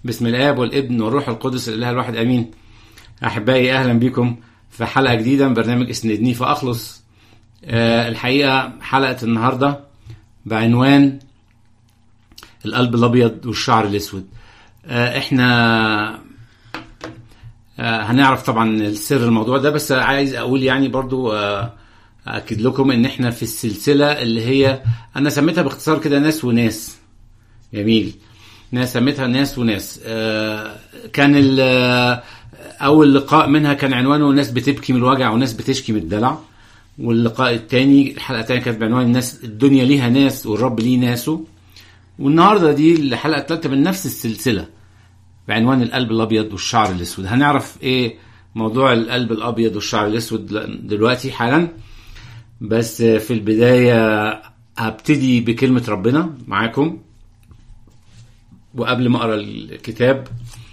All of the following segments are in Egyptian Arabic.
بسم الاب والابن والروح القدس الاله الواحد امين احبائي اهلا بكم في حلقه جديده من برنامج اسندني فاخلص آه الحقيقه حلقه النهارده بعنوان القلب الابيض والشعر الاسود آه احنا آه هنعرف طبعا سر الموضوع ده بس عايز اقول يعني برضو آه اكد لكم ان احنا في السلسله اللي هي انا سميتها باختصار كده ناس وناس جميل ناس سميتها ناس وناس آه كان اول لقاء منها كان عنوانه ناس بتبكي من الوجع وناس بتشكي من الدلع واللقاء الثاني الحلقه الثانيه كانت بعنوان الناس الدنيا ليها ناس والرب ليه ناسه والنهارده دي الحلقه الثالثه من نفس السلسله بعنوان القلب الابيض والشعر الاسود هنعرف ايه موضوع القلب الابيض والشعر الاسود دلوقتي حالا بس في البدايه هبتدي بكلمه ربنا معاكم وقبل ما اقرا الكتاب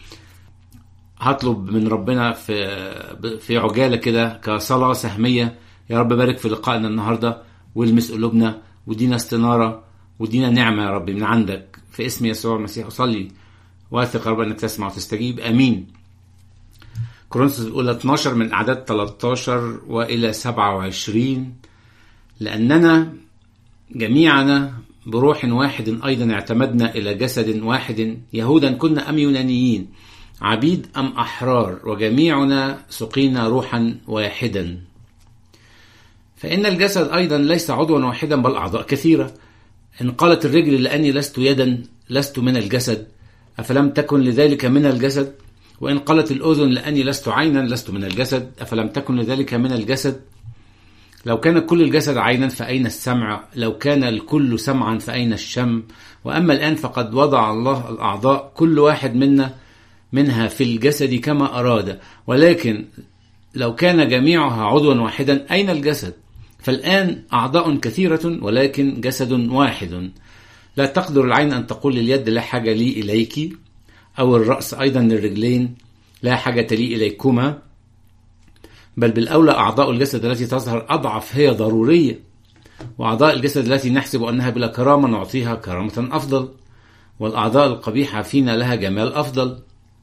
هطلب من ربنا في في عجاله كده كصلاه سهميه يا رب بارك في لقائنا النهارده والمس قلوبنا ودينا استناره ودينا نعمه يا رب من عندك في اسم يسوع المسيح اصلي واثق يا رب انك تسمع وتستجيب امين كورنثوس الاولى 12 من اعداد 13 والى 27 لاننا جميعنا بروح واحد ايضا اعتمدنا الى جسد واحد يهودا كنا ام يونانيين عبيد ام احرار وجميعنا سقينا روحا واحدا فان الجسد ايضا ليس عضوا واحدا بل اعضاء كثيره ان قالت الرجل لاني لست يدا لست من الجسد افلم تكن لذلك من الجسد وان قالت الاذن لاني لست عينا لست من الجسد افلم تكن لذلك من الجسد لو كان كل الجسد عينا فأين السمع لو كان الكل سمعا فأين الشم وأما الآن فقد وضع الله الأعضاء كل واحد منا منها في الجسد كما أراد ولكن لو كان جميعها عضوا واحدا أين الجسد فالآن أعضاء كثيرة ولكن جسد واحد لا تقدر العين أن تقول لليد لا حاجة لي إليك أو الرأس أيضا للرجلين لا حاجة لي إليكما بل بالأولى أعضاء الجسد التي تظهر أضعف هي ضرورية وأعضاء الجسد التي نحسب أنها بلا كرامة نعطيها كرامة أفضل والأعضاء القبيحة فينا لها جمال أفضل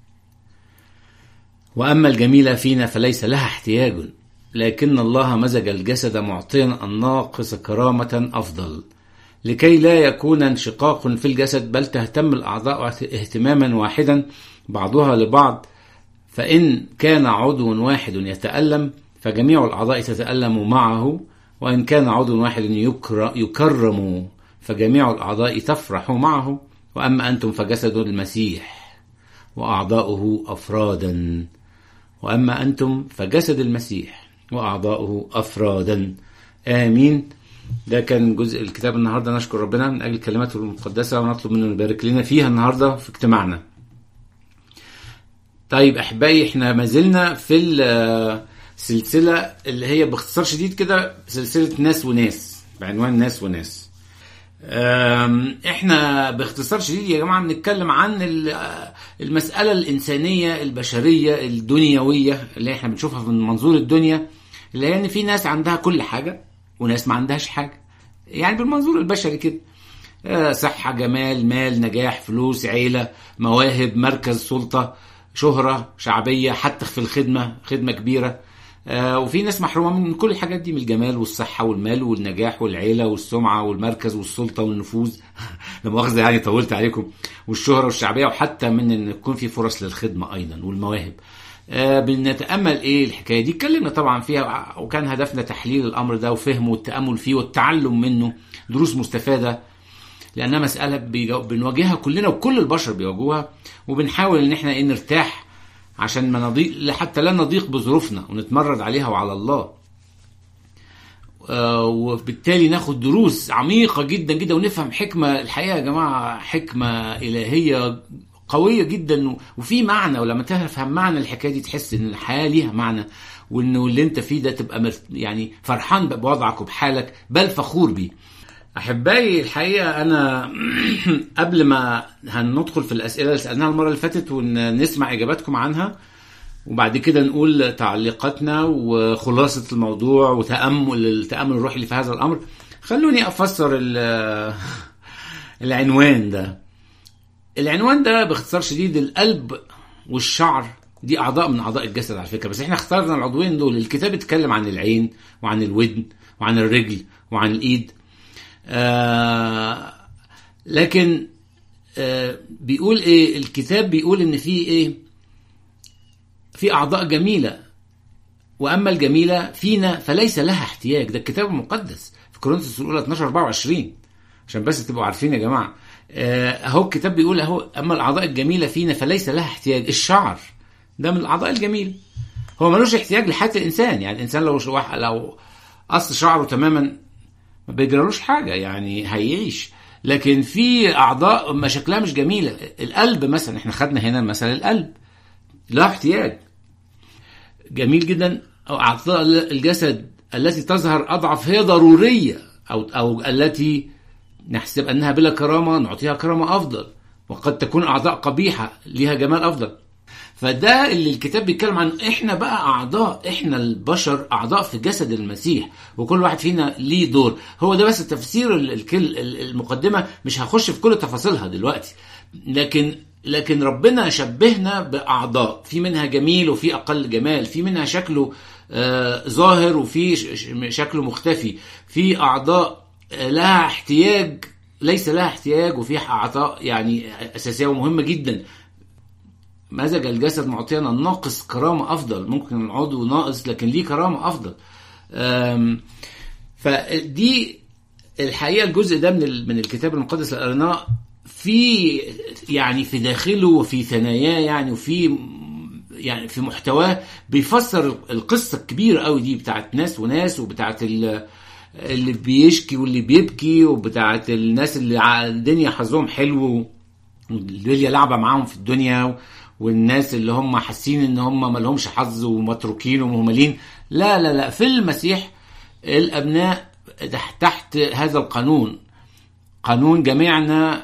وأما الجميلة فينا فليس لها احتياج لكن الله مزج الجسد معطيا الناقص كرامة أفضل لكي لا يكون انشقاق في الجسد بل تهتم الأعضاء اهتماما واحدا بعضها لبعض فإن كان عضو واحد يتألم فجميع الأعضاء تتألم معه وإن كان عضو واحد يكرم فجميع الأعضاء تفرح معه وأما أنتم فجسد المسيح وأعضاؤه أفرادا وأما أنتم فجسد المسيح وأعضاؤه أفرادا آمين ده كان جزء الكتاب النهارده نشكر ربنا من أجل كلماته المقدسة ونطلب منه يبارك لنا فيها النهارده في اجتماعنا. طيب احبائي احنا ما زلنا في السلسله اللي هي باختصار شديد كده سلسله ناس وناس بعنوان ناس وناس احنا باختصار شديد يا جماعه بنتكلم عن المساله الانسانيه البشريه الدنيويه اللي احنا بنشوفها من منظور الدنيا اللي هي ان في ناس عندها كل حاجه وناس ما عندهاش حاجه يعني بالمنظور البشري كده صحه جمال مال نجاح فلوس عيله مواهب مركز سلطه شهرة شعبية حتى في الخدمة خدمة كبيرة آه وفي ناس محرومة من كل الحاجات دي من الجمال والصحة والمال والنجاح والعيلة والسمعة والمركز والسلطة والنفوذ لا مؤاخذة يعني طولت عليكم والشهرة والشعبية وحتى من ان يكون في فرص للخدمة ايضا والمواهب آه بنتامل ايه الحكايه دي اتكلمنا طبعا فيها وكان هدفنا تحليل الامر ده وفهمه والتامل فيه والتعلم منه دروس مستفاده لانها مساله بنواجهها كلنا وكل البشر بيواجهوها وبنحاول ان احنا ايه نرتاح عشان ما نضيق حتى لا نضيق بظروفنا ونتمرد عليها وعلى الله آه وبالتالي ناخد دروس عميقة جدا جدا ونفهم حكمة الحقيقة يا جماعة حكمة إلهية قوية جدا وفي معنى ولما تفهم معنى الحكاية دي تحس إن الحياة ليها معنى وإنه اللي أنت فيه ده تبقى مرت يعني فرحان بوضعك وبحالك بل فخور بيه. احبائي الحقيقه انا قبل ما هندخل في الاسئله اللي سالناها المره اللي فاتت ونسمع اجاباتكم عنها وبعد كده نقول تعليقاتنا وخلاصه الموضوع وتامل التامل الروحي اللي في هذا الامر خلوني افسر العنوان ده العنوان ده باختصار شديد القلب والشعر دي اعضاء من اعضاء الجسد على فكره بس احنا اخترنا العضوين دول الكتاب اتكلم عن العين وعن الودن وعن الرجل وعن الايد آه لكن آه بيقول ايه الكتاب بيقول ان في ايه في اعضاء جميله واما الجميله فينا فليس لها احتياج ده الكتاب المقدس في كورنثوس الاولى 12 24 عشان بس تبقوا عارفين يا جماعه آه، اهو الكتاب بيقول اهو اما الاعضاء الجميله فينا فليس لها احتياج الشعر ده من الاعضاء الجميله هو ملوش احتياج لحياه الانسان يعني الانسان لو شو- لو قص شعره تماما ما بيجرالوش حاجه يعني هيعيش لكن في اعضاء ما شكلها مش جميله القلب مثلا احنا خدنا هنا مثلا القلب له احتياج جميل جدا أو اعضاء الجسد التي تظهر اضعف هي ضروريه او او التي نحسب انها بلا كرامه نعطيها كرامه افضل وقد تكون اعضاء قبيحه ليها جمال افضل فده اللي الكتاب بيتكلم عنه احنا بقى اعضاء احنا البشر اعضاء في جسد المسيح وكل واحد فينا ليه دور هو ده بس تفسير ال- الكل المقدمه مش هخش في كل تفاصيلها دلوقتي لكن لكن ربنا شبهنا باعضاء في منها جميل وفي اقل جمال في منها شكله آه، ظاهر وفي ش- ش- شكله مختفي في اعضاء آه، لها احتياج ليس لها احتياج وفي اعضاء يعني اساسيه ومهمه جدا مزج الجسد معطينا الناقص كرامة أفضل ممكن العضو ناقص لكن ليه كرامة أفضل أم، فدي الحقيقة الجزء ده من ال- من الكتاب المقدس اللي قريناه في يعني في داخله وفي ثناياه يعني وفي يعني في محتواه بيفسر القصة الكبيرة قوي دي بتاعت ناس وناس وبتاعت ال- اللي بيشكي واللي بيبكي وبتاعت الناس اللي ع- الدنيا حظهم حلو والدنيا لعبه معاهم في الدنيا والناس اللي هم حاسين ان هم ما لهمش حظ ومتروكين ومهملين لا لا لا في المسيح الابناء تحت, تحت هذا القانون قانون جميعنا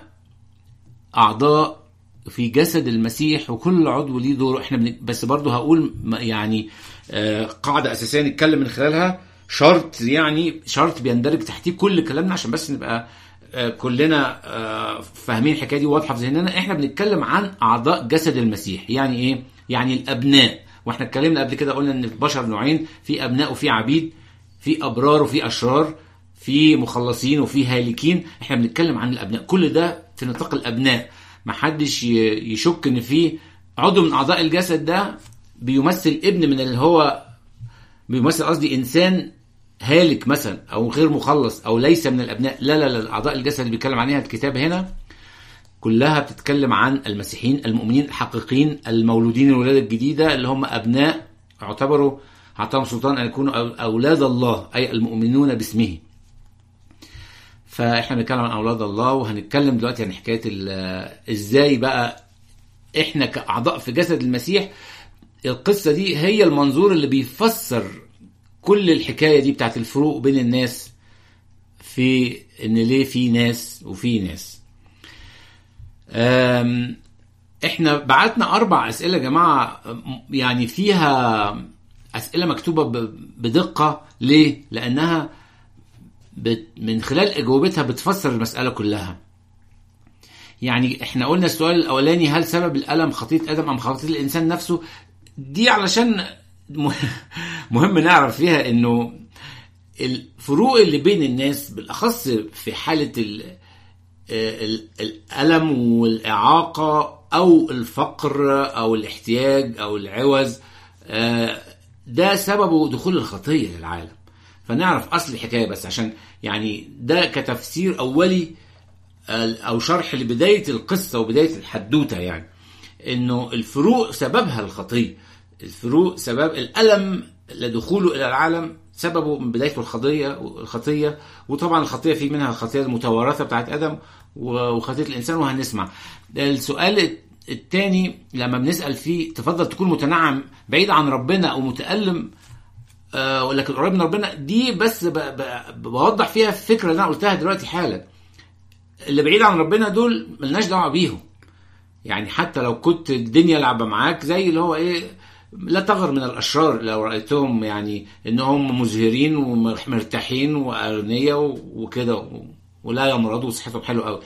اعضاء في جسد المسيح وكل عضو ليه دور احنا بن... بس برضه هقول م- يعني آه، قاعده اساسيه نتكلم من خلالها شرط يعني شرط بيندرج تحتيه كل كلامنا عشان بس نبقى آه، كلنا آه، فاهمين الحكايه دي واضحه في ذهننا احنا بنتكلم عن اعضاء جسد المسيح يعني ايه يعني الابناء واحنا اتكلمنا قبل كده قلنا ان البشر نوعين في ابناء وفي عبيد في ابرار وفي اشرار في مخلصين وفي هالكين احنا بنتكلم عن الابناء كل ده في نطاق الابناء ما حدش ي- يشك ان في عضو من اعضاء الجسد ده بيمثل ابن من اللي هو بيمثل قصدي انسان هالك مثلا او غير مخلص او ليس من الابناء لا لا لا اعضاء الجسد اللي بيتكلم عليها الكتاب هنا كلها بتتكلم عن المسيحيين المؤمنين الحقيقيين المولودين الولاده الجديده اللي هم ابناء اعتبروا اعطاهم سلطان ان يكونوا أو- اولاد الله اي المؤمنون باسمه فاحنا بنتكلم عن اولاد الله وهنتكلم دلوقتي عن حكايه ال- ازاي بقى احنا كاعضاء في جسد المسيح القصه دي هي المنظور اللي بيفسر كل الحكايه دي بتاعت الفروق بين الناس في ان ليه في ناس وفي ناس أم، احنا بعتنا اربع اسئله يا جماعه م- يعني فيها اسئله مكتوبه ب- بدقه ليه لانها بت من خلال اجوبتها بتفسر المساله كلها يعني احنا قلنا السؤال الاولاني هل سبب الالم خطيه ادم ام خطيه الانسان نفسه دي علشان مه- مهم نعرف فيها انه الفروق اللي بين الناس بالاخص في حاله ال ال- الالم والاعاقه او الفقر او الاحتياج او العوز آه، ده سببه دخول الخطيه للعالم فنعرف اصل الحكايه بس عشان يعني ده كتفسير اولي او شرح لبدايه القصه وبدايه الحدوته يعني انه الفروق سببها الخطيه الفروق سبب الالم لدخوله الى العالم سببه من بدايته الخطيه الخطيه وطبعا الخطيه في منها الخطيه المتوارثه بتاعت ادم وخطيه الانسان وهنسمع السؤال الثاني لما بنسال فيه تفضل تكون متنعم بعيد عن ربنا او متالم آه لكن قريب من ربنا دي بس ب- ب- بوضح فيها الفكره اللي انا قلتها دلوقتي حالا اللي بعيد عن ربنا دول ملناش دعوه بيهم يعني حتى لو كنت الدنيا لعبه معاك زي اللي هو ايه لا تغر من الاشرار لو رايتهم يعني انهم مزهرين ومرتاحين واغنياء وكده ولا يمرضوا وصحتهم حلوه قوي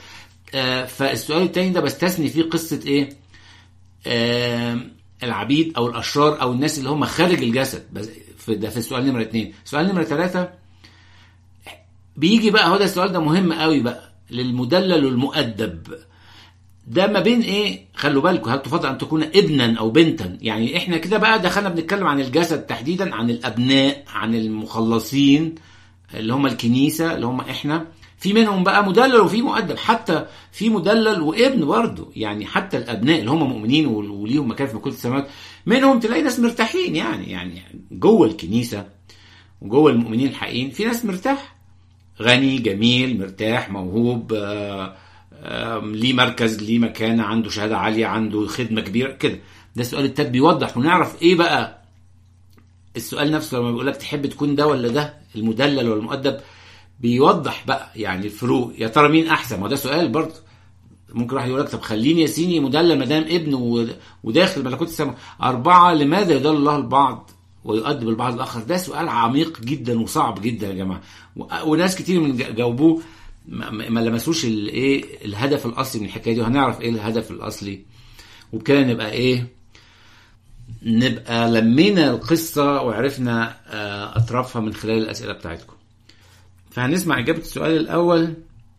آه فالسؤال التاني ده بستثني فيه قصه ايه آه العبيد او الاشرار او الناس اللي هم خارج الجسد بس في ده في السؤال نمره اتنين سؤال نمره ثلاثة بيجي بقى هو ده السؤال ده مهم قوي بقى للمدلل والمؤدب ده ما بين ايه خلوا بالكم هل تفضل ان تكون ابنا او بنتا يعني احنا كده بقى دخلنا بنتكلم عن الجسد تحديدا عن الابناء عن المخلصين اللي هم الكنيسه اللي هم احنا في منهم بقى مدلل وفي مؤدب حتى في مدلل وابن برضه يعني حتى الابناء اللي هم مؤمنين وليهم مكان في ملكوت السماوات منهم تلاقي ناس مرتاحين يعني يعني جوه الكنيسه وجوه المؤمنين الحقيقيين في ناس مرتاح غني جميل مرتاح موهوب آه ليه مركز ليه مكانة عنده شهادة عالية عنده خدمة كبيرة كده ده السؤال التالت بيوضح ونعرف ايه بقى السؤال نفسه لما بيقول لك تحب تكون ده ولا ده المدلل ولا المؤدب بيوضح بقى يعني الفروق يا ترى مين احسن ما ده سؤال برضه ممكن واحد يقول لك طب خليني يا سيدي مدلل ما دام ابن وداخل ملكوت السماء أربعة لماذا يدل الله البعض ويؤدب البعض الآخر ده سؤال عميق جدا وصعب جدا يا جماعة وناس كتير من جاوبوه ما لمسوش الايه الهدف الاصلي من الحكايه دي وهنعرف ايه الهدف الاصلي وبكده نبقى ايه نبقى لمينا القصة وعرفنا أطرافها من خلال الأسئلة بتاعتكم فهنسمع إجابة السؤال الأول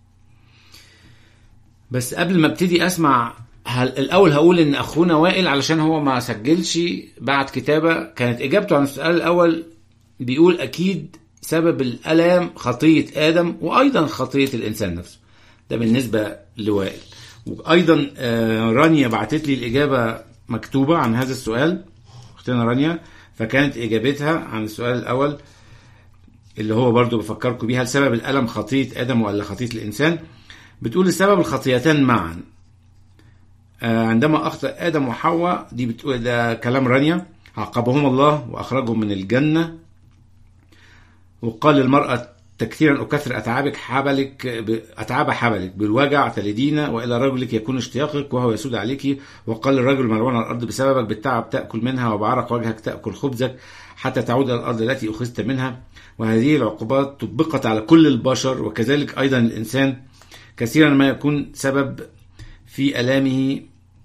بس قبل ما ابتدي أسمع هل الأول هقول إن أخونا وائل علشان هو ما سجلش بعد كتابة كانت إجابته عن السؤال الأول بيقول أكيد سبب الألم خطية آدم وأيضا خطية الإنسان نفسه ده بالنسبة لوائل وأيضا رانيا بعتت لي الإجابة مكتوبة عن هذا السؤال أختنا رانيا فكانت إجابتها عن السؤال الأول اللي هو برضو بفكركم بيه هل سبب الألم خطية آدم ولا خطية الإنسان بتقول السبب الخطيتان معا عندما أخطأ آدم وحواء دي بتقول ده كلام رانيا عاقبهم الله وأخرجهم من الجنة وقال للمرأة تكثيرا أكثر أتعابك حبلك أتعاب حبلك بالوجع تلدين وإلى رجلك يكون اشتياقك وهو يسود عليك وقال للرجل ملعون على الأرض بسببك بالتعب تأكل منها وبعرق وجهك تأكل خبزك حتى تعود إلى الأرض التي أخذت منها وهذه العقوبات طبقت على كل البشر وكذلك أيضا الإنسان كثيرا ما يكون سبب في ألامه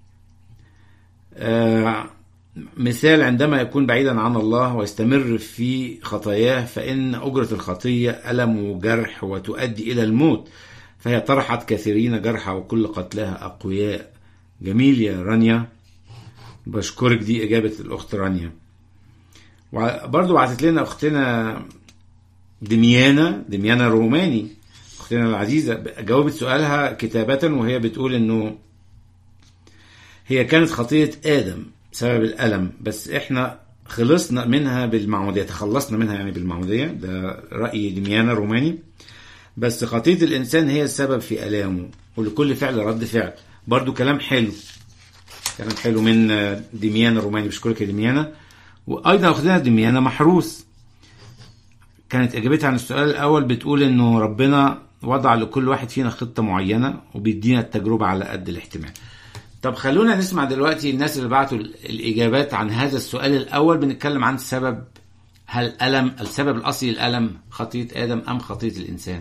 آه مثال عندما يكون بعيدا عن الله ويستمر في خطاياه فإن أجرة الخطية ألم وجرح وتؤدي إلى الموت فهي طرحت كثيرين جرحى وكل قتلها أقوياء جميل يا رانيا بشكرك دي إجابة الأخت رانيا وبرضو بعتت لنا أختنا دميانة دميانة روماني أختنا العزيزة جاوبت سؤالها كتابة وهي بتقول إنه هي كانت خطية آدم سبب الألم بس إحنا خلصنا منها بالمعمودية تخلصنا منها يعني بالمعمودية ده رأي دميانة روماني بس خطية الإنسان هي السبب في ألامه ولكل فعل رد فعل برضو كلام حلو كلام حلو من دميانة روماني بشكرك يا دميانة وأيضا أخذنا دميانة محروس كانت إجابتها عن السؤال الأول بتقول إنه ربنا وضع لكل واحد فينا خطة معينة وبيدينا التجربة على قد الاحتمال طب خلونا نسمع دلوقتي الناس اللي بعتوا الإجابات عن هذا السؤال الأول بنتكلم عن السبب هل ألم السبب الأصلي للألم خطية آدم أم خطية الإنسان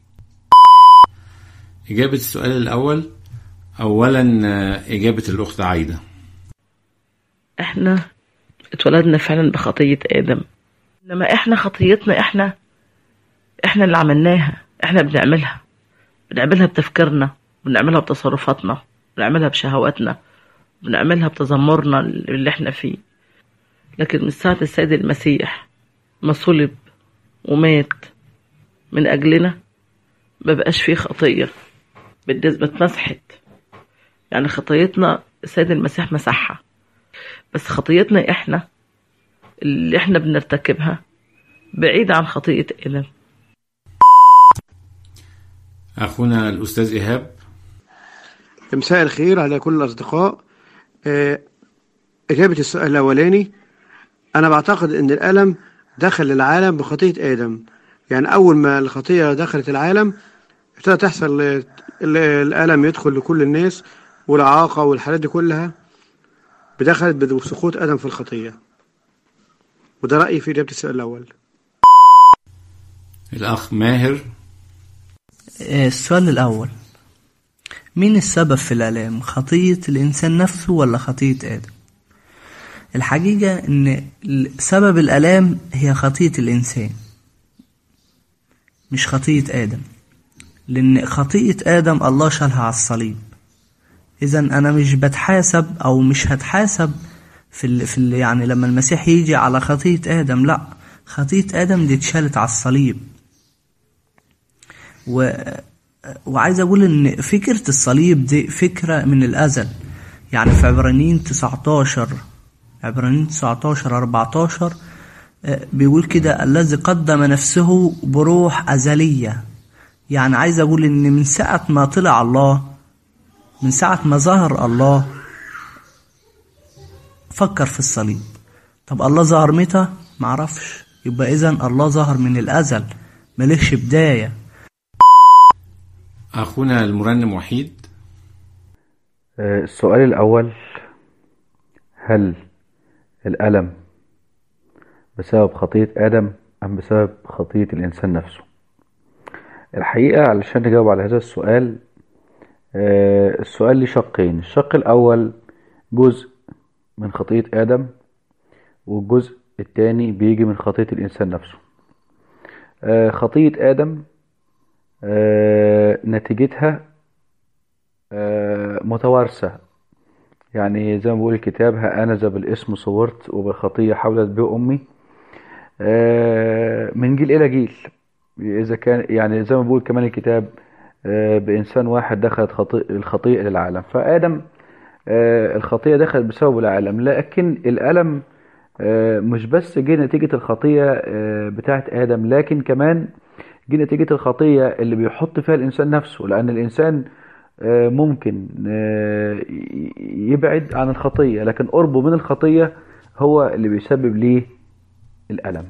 إجابة السؤال الأول أولا إجابة الأخت عايدة احنا اتولدنا فعلا بخطية آدم إنما احنا خطيتنا احنا احنا اللي عملناها احنا بنعملها بنعملها بتفكيرنا بنعملها بتصرفاتنا بنعملها بشهواتنا بنعملها بتذمرنا اللي احنا فيه لكن من ساعة السيد المسيح ما صلب ومات من أجلنا ما بقاش فيه خطية بالنسبة اتمسحت يعني خطيتنا السيد المسيح مسحها بس خطيتنا احنا اللي احنا بنرتكبها بعيد عن خطية آدم أخونا الأستاذ إيهاب مساء الخير على كل الأصدقاء إجابة السؤال الأولاني أنا بعتقد أن الألم دخل العالم بخطية آدم يعني أول ما الخطية دخلت العالم ابتدى تحصل الألم يدخل لكل الناس والإعاقة والحالات دي كلها بدخلت بسقوط آدم في الخطية وده رأيي في إجابة السؤال الأول الأخ ماهر السؤال الأول مين السبب في الآلام خطية الإنسان نفسه ولا خطية آدم الحقيقة إن سبب الآلام هي خطية الإنسان مش خطية آدم لأن خطية آدم الله شالها على الصليب إذا أنا مش بتحاسب أو مش هتحاسب في ال... في ال... يعني لما المسيح يجي على خطية آدم لا خطية آدم دي اتشالت على الصليب و... وعايز أقول إن فكرة الصليب دي فكرة من الأزل يعني في عبرانيين 19 عبرانيين 19 14 بيقول كده الذي قدم نفسه بروح أزلية يعني عايز أقول إن من ساعة ما طلع الله من ساعة ما ظهر الله فكر في الصليب طب الله ظهر متى معرفش يبقى إذا الله ظهر من الأزل ملكش بداية أخونا المرنم وحيد السؤال الأول هل الألم بسبب خطية آدم أم بسبب خطية الإنسان نفسه الحقيقة علشان نجاوب على هذا السؤال السؤال ليه شقين الشق الأول جزء من خطية آدم والجزء الثاني بيجي من خطية الإنسان نفسه خطية آدم نتيجتها متوارثة يعني زي ما بيقول الكتاب ها أنا ذا بالاسم صورت وبالخطية حولت به أمي من جيل إلى جيل إذا كان يعني زي ما بيقول كمان الكتاب بإنسان واحد دخلت الخطيئة للعالم فآدم الخطيئة دخلت بسبب العالم لكن الألم مش بس جه نتيجة الخطية بتاعت آدم لكن كمان جه نتيجة الخطية اللي بيحط فيها الإنسان نفسه لأن الإنسان ممكن يبعد عن الخطية لكن قربه من الخطية هو اللي بيسبب ليه الألم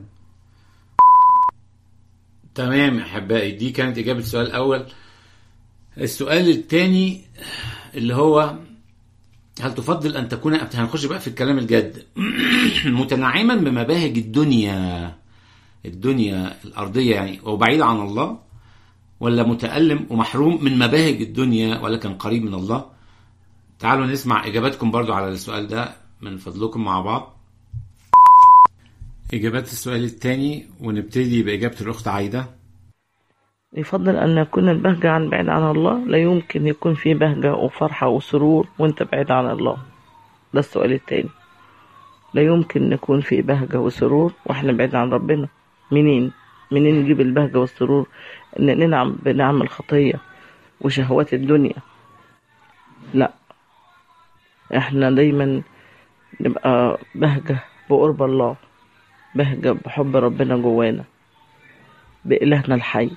تمام يا أحبائي دي كانت إجابة السؤال الأول السؤال الثاني اللي هو هل تفضل أن تكون هنخش بقى في الكلام الجد متنعما بمباهج الدنيا الدنيا الأرضية يعني وبعيد عن الله ولا متألم ومحروم من مباهج الدنيا ولكن قريب من الله تعالوا نسمع إجاباتكم برضو على السؤال ده من فضلكم مع بعض إجابات السؤال الثاني ونبتدي بإجابة الأخت عايدة يفضل أن يكون البهجة عن بعيد عن الله لا يمكن يكون في بهجة وفرحة وسرور وانت بعيد عن الله ده السؤال التاني لا يمكن نكون في بهجة وسرور واحنا بعيد عن ربنا منين منين نجيب البهجة والسرور ان ننعم بنعم الخطية وشهوات الدنيا لا احنا دايما نبقى بهجة بقرب الله بهجة بحب ربنا جوانا بإلهنا الحي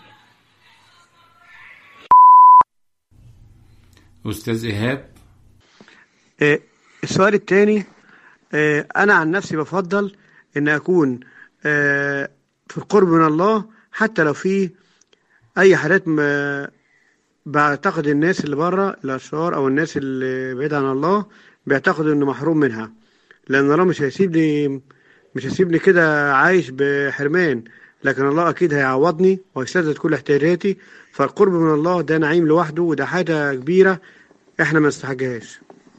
أستاذ إيهاب آه، السؤال الثاني أنا عن نفسي بفضل إن أكون آه، في القرب من الله حتى لو في أي حاجات ما بعتقد الناس اللي بره الأشرار أو الناس اللي بعيد عن الله بيعتقدوا إنه محروم منها لأن الله مش هيسيبني مش هيسيبني كده عايش بحرمان لكن الله أكيد هيعوضني وهيسدد كل احتياجاتي فالقرب من الله ده نعيم لوحده وده حاجة كبيرة إحنا ما نستحقهاش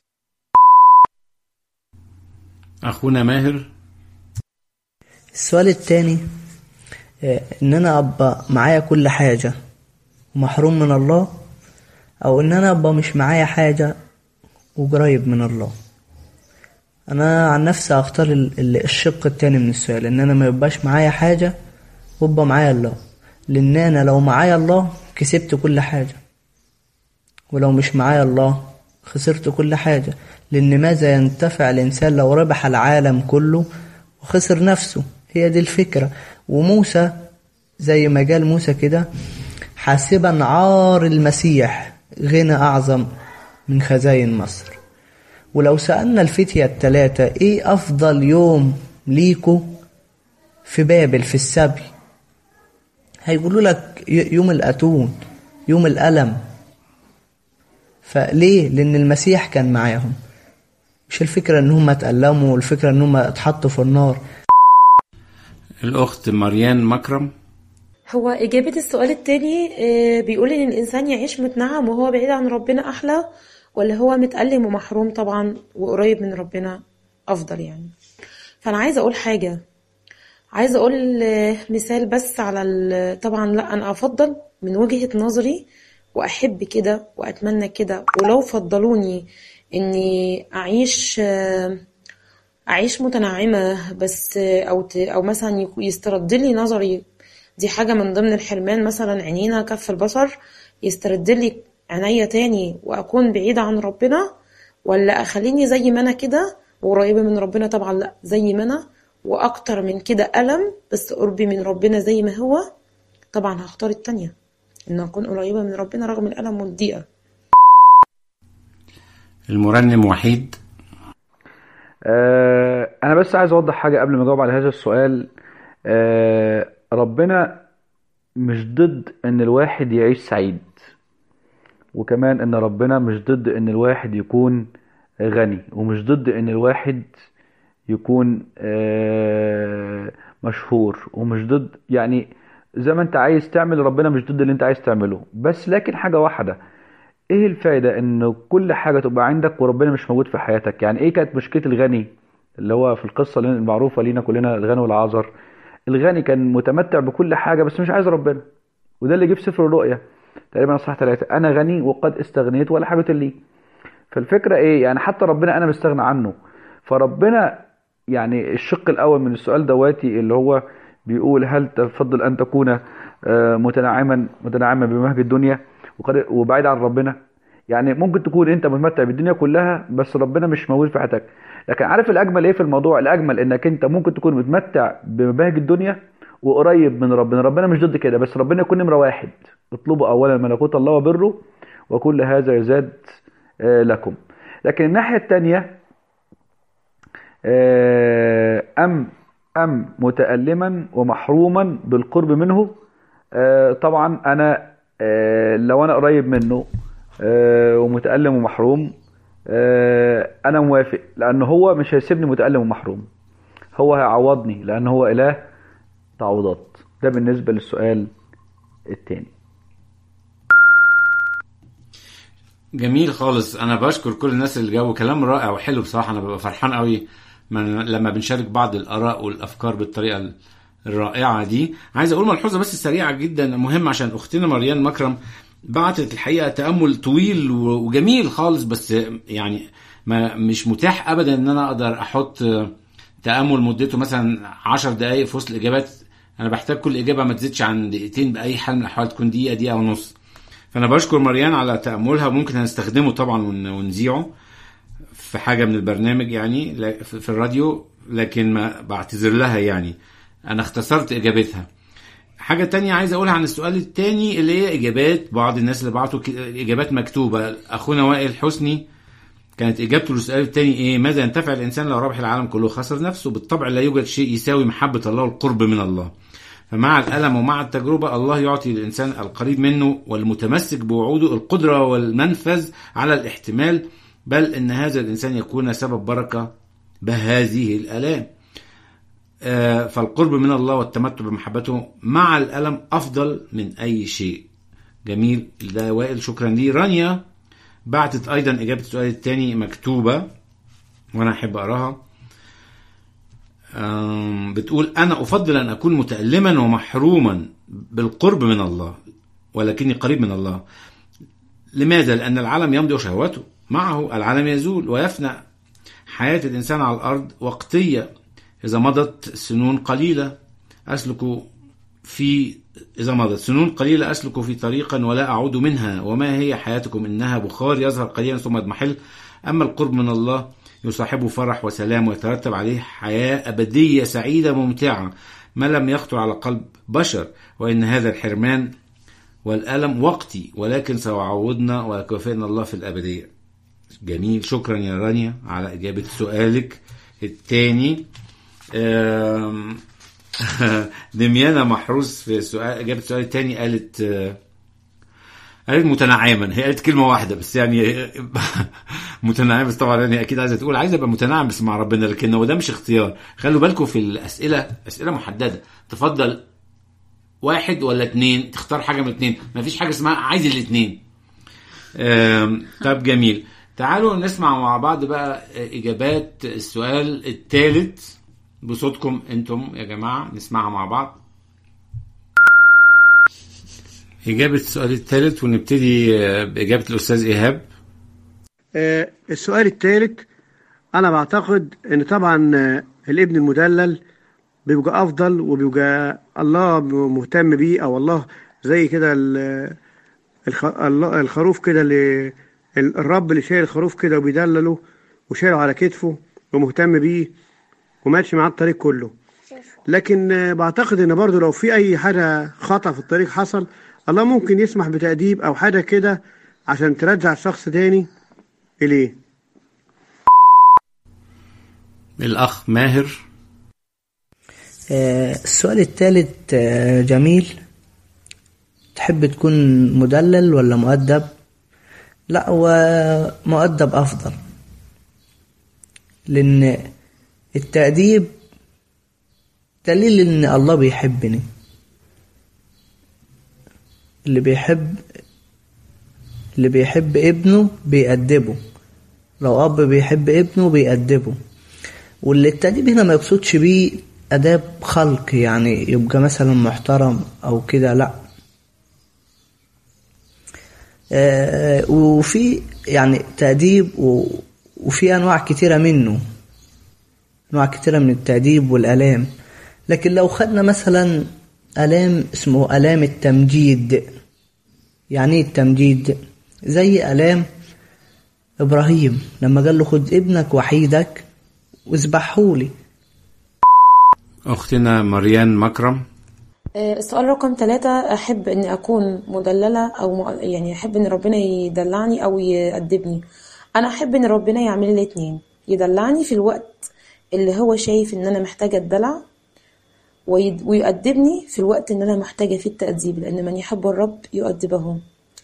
أخونا ماهر السؤال التاني آه، ان انا ابقى معايا كل حاجة ومحروم من الله او ان انا ابقى مش معايا حاجة وقريب من الله انا عن نفسي اختار ال- ال- الشق التاني من السؤال ان انا ما يبقاش معايا حاجة وابقى معايا الله لان انا لو معايا الله كسبت كل حاجة ولو مش معايا الله خسرت كل حاجة لأن ماذا ينتفع الإنسان لو ربح العالم كله وخسر نفسه هي دي الفكرة وموسى زي ما قال موسى كده حاسبا عار المسيح غنى أعظم من خزاين مصر ولو سألنا الفتية التلاتة إيه أفضل يوم ليكوا في بابل في السبي هيقولوا لك ي- يوم الأتون يوم الألم فليه لأن المسيح كان معاهم مش الفكرة ان هم اتألموا والفكرة ان هم اتحطوا في النار الأخت مريان مكرم هو إجابة السؤال التاني آه، بيقول إن الإنسان يعيش متنعم وهو بعيد عن ربنا أحلى ولا هو متألم ومحروم طبعا وقريب من ربنا أفضل يعني فأنا عايزة أقول حاجة عايزة أقول آه، مثال بس على ال- طبعا لا أنا أفضل من وجهة نظري وأحب كده وأتمنى كده ولو فضلوني إني أعيش آه، أعيش متنعمة بس أو ت... أو مثلا يك- يسترد لي نظري دي حاجة من ضمن الحرمان مثلا عينينا كف البصر يسترد لي عينيا تاني وأكون بعيدة عن ربنا ولا أخليني زي ما أنا كده وقريبة من ربنا طبعا لأ زي ما أنا وأكتر من كده ألم بس قربي من ربنا زي ما هو طبعا هختار التانية إن أكون قريبة من ربنا رغم الألم والضيقة المرنم وحيد آه، انا بس عايز اوضح حاجه قبل ما اجاوب على هذا السؤال آه، ربنا مش ضد ان الواحد يعيش سعيد وكمان ان ربنا مش ضد ان الواحد يكون غني ومش ضد ان الواحد يكون آه، مشهور ومش ضد يعني زي ما انت عايز تعمل ربنا مش ضد اللي انت عايز تعمله بس لكن حاجة واحدة ايه الفايدة ان كل حاجة تبقى عندك وربنا مش موجود في حياتك يعني ايه كانت مشكلة الغني اللي هو في القصة اللي- المعروفة لينا كلنا الغني والعازر الغني كان متمتع بكل حاجة بس مش عايز ربنا وده اللي جه في سفر الرؤيا تقريبا اصحاح ثلاثة انا غني وقد استغنيت ولا حاجة لي فالفكرة ايه يعني حتى ربنا انا مستغنى عنه فربنا يعني الشق الاول من السؤال دواتي اللي هو بيقول هل تفضل ان تكون آه، متنعما متنعما بمهج الدنيا وقد- وبعيد عن ربنا يعني ممكن تكون انت متمتع بالدنيا كلها بس ربنا مش موجود في حياتك لكن عارف الاجمل ايه في الموضوع الاجمل انك انت ممكن تكون متمتع بمباهج الدنيا وقريب من ربنا ربنا مش ضد كده بس ربنا يكون نمرة واحد اطلبوا اولا ملكوت الله وبره وكل هذا يزاد آه، لكم لكن الناحية التانية آه، أم أم متألما ومحروما بالقرب منه آه، طبعا أنا آه، لو أنا قريب منه آه، ومتألم ومحروم آه، أنا موافق لأن هو مش هيسيبني متألم ومحروم هو هيعوضني لأن هو إله تعويضات ده بالنسبة للسؤال التاني جميل خالص انا بشكر كل الناس اللي جاوبوا كلام رائع وحلو بصراحه انا ببقى فرحان قوي من لما بنشارك بعض الاراء والافكار بالطريقه الرائعه دي عايز اقول ملحوظه بس سريعه جدا مهمه عشان اختنا مريان مكرم بعتت الحقيقه تامل طويل و- وجميل خالص بس يعني ما مش متاح ابدا ان انا اقدر احط تامل مدته مثلا 10 دقائق في وسط الاجابات انا بحتاج كل اجابه ما تزيدش عن دقيقتين باي حال من الاحوال تكون دقيقه دقيقه ونص فانا بشكر مريان على تاملها وممكن هنستخدمه طبعا ون- ونذيعه في حاجه من البرنامج يعني لا- في في الراديو لكن ما بعتذر لها يعني انا اختصرت اجابتها حاجة تانية عايز أقولها عن السؤال التاني اللي هي إجابات بعض الناس اللي بعتوا ك- إجابات مكتوبة أخونا وائل حسني كانت إجابته للسؤال التاني إيه ماذا ينتفع الإنسان لو ربح العالم كله خسر نفسه بالطبع لا يوجد شيء يساوي محبة الله والقرب من الله فمع الألم ومع التجربة الله يعطي للإنسان القريب منه والمتمسك بوعوده القدرة والمنفذ على الاحتمال بل إن هذا الإنسان يكون سبب بركة بهذه الآلام آه، فالقرب من الله والتمتع بمحبته مع الألم أفضل من أي شيء جميل ده وائل شكرا ليه رانيا بعتت أيضا إجابة السؤال الثاني مكتوبة وأنا أحب أقراها آم، بتقول أنا أفضل أن أكون متألما ومحروما بالقرب من الله ولكني قريب من الله لماذا؟ لأن العالم يمضي وشهوته معه العالم يزول ويفنى حياة الإنسان على الأرض وقتية إذا مضت سنون قليلة أسلك في إذا مضت سنون قليلة أسلك في طريقا ولا أعود منها وما هي حياتكم إنها بخار يظهر قليلا ثم يضمحل أما القرب من الله يصاحبه فرح وسلام ويترتب عليه حياة أبدية سعيدة ممتعة ما لم يخطر على قلب بشر وإن هذا الحرمان والألم وقتي ولكن سيعوضنا ويكافئنا الله في الأبدية جميل شكرا يا رانيا على إجابة سؤالك الثاني آم، دميانة محروس في سؤال إجابة السؤال الثاني قالت آه، قالت متنعما هي قالت كلمة واحدة بس يعني متنعم بس طبعا يعني أكيد عايزة تقول عايزة أبقى متنعم بس مع ربنا لكن هو ده مش اختيار خلوا بالكم في الأسئلة أسئلة محددة تفضل واحد ولا اتنين تختار حاجه من اتنين مفيش حاجه اسمها عايز الاتنين آم، طب جميل تعالوا نسمع مع بعض بقى اجابات السؤال الثالث بصوتكم انتم يا جماعه نسمعها مع بعض إجابة السؤال الثالث ونبتدي آه، بإجابة الأستاذ إيهاب آه، السؤال الثالث أنا بعتقد إن طبعا آه، الابن المدلل بيبقى أفضل وبيبقى الله مهتم بيه أو الله زي كده ال- الخ- الله- الخروف كده اللي ال- الرب اللي شايل الخروف كده وبيدلله وشايله على كتفه ومهتم بيه وماشي معاه الطريق كله لكن آه، بعتقد ان برضو لو في اي حاجه خطا في الطريق حصل الله ممكن يسمح بتأديب او حاجه كده عشان ترجع الشخص تاني اليه الأخ ماهر آه، السؤال الثالث آه، جميل تحب تكون مدلل ولا مؤدب لا هو مؤدب أفضل لأن التأديب دليل إن الله بيحبني اللي بيحب اللي بيحب ابنه بيأدبه لو أب بيحب ابنه بيأدبه واللي التأديب هنا ما يقصدش بيه آداب خلق يعني يبقى مثلا محترم أو كده لأ آه، وفي يعني تأديب و- وفي أنواع كتيرة منه أنواع كتيرة من التأديب والآلام لكن لو خدنا مثلا آلام اسمه آلام التمجيد يعني ايه التمجيد زي آلام إبراهيم لما قال له خد ابنك وحيدك واذبحهولي أختنا مريان مكرم آه، السؤال رقم ثلاثة أحب إني أكون مدللة أو م... يعني أحب إن ربنا يدلعني أو يأدبني أنا أحب إن ربنا يعمل لي الاتنين يدلعني في الوقت اللي هو شايف إن أنا محتاجة الدلع ويد... ويؤدبني في الوقت إن أنا محتاجة فيه التأديب لأن من يحب الرب يؤدبه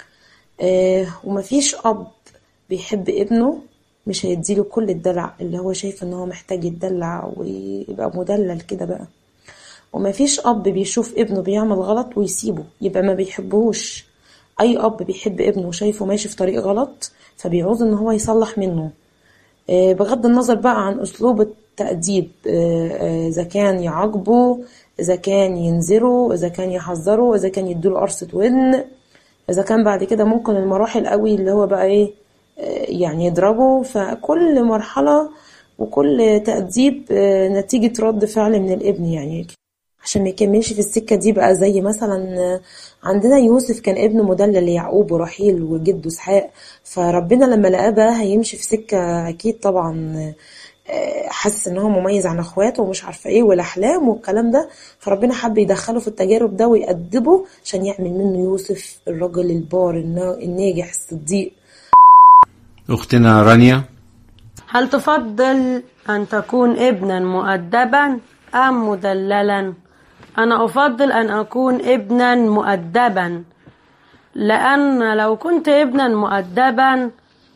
آه ومفيش أب بيحب ابنه مش هيديله كل الدلع اللي هو شايف إن هو محتاج يتدلع ويبقى مدلل كده بقى ومفيش أب بيشوف ابنه بيعمل غلط ويسيبه يبقى ما بيحبهوش أي أب بيحب ابنه وشايفه ماشي في طريق غلط فبيعوز إن هو يصلح منه آه، بغض النظر بقى عن أسلوب التأديب آه، آه، إذا كان يعاقبه إذا كان ينذره إذا كان يحذره إذا كان يديله قرصة ودن إذا كان بعد كده ممكن المراحل قوي اللي هو بقى إيه آه، يعني يضربه فكل مرحلة وكل تأديب آه، نتيجة رد فعل من الابن يعني عشان ما يكملش في السكة دي بقى زي مثلا آه، عندنا يوسف كان ابن مدلل ليعقوب ورحيل وجده اسحاق فربنا لما لقاه بقى هيمشي في سكة اكيد طبعا آه، حاسس ان هو مميز عن اخواته ومش عارفه ايه والاحلام والكلام ده فربنا حب يدخله في التجارب ده ويأدبه عشان يعمل منه يوسف الرجل البار النا- الناجح الصديق أختنا رانيا هل تفضل أن تكون ابنا مؤدبا أم مدللا؟ أنا أفضل أن أكون ابنا مؤدبا لأن لو كنت ابنا مؤدبا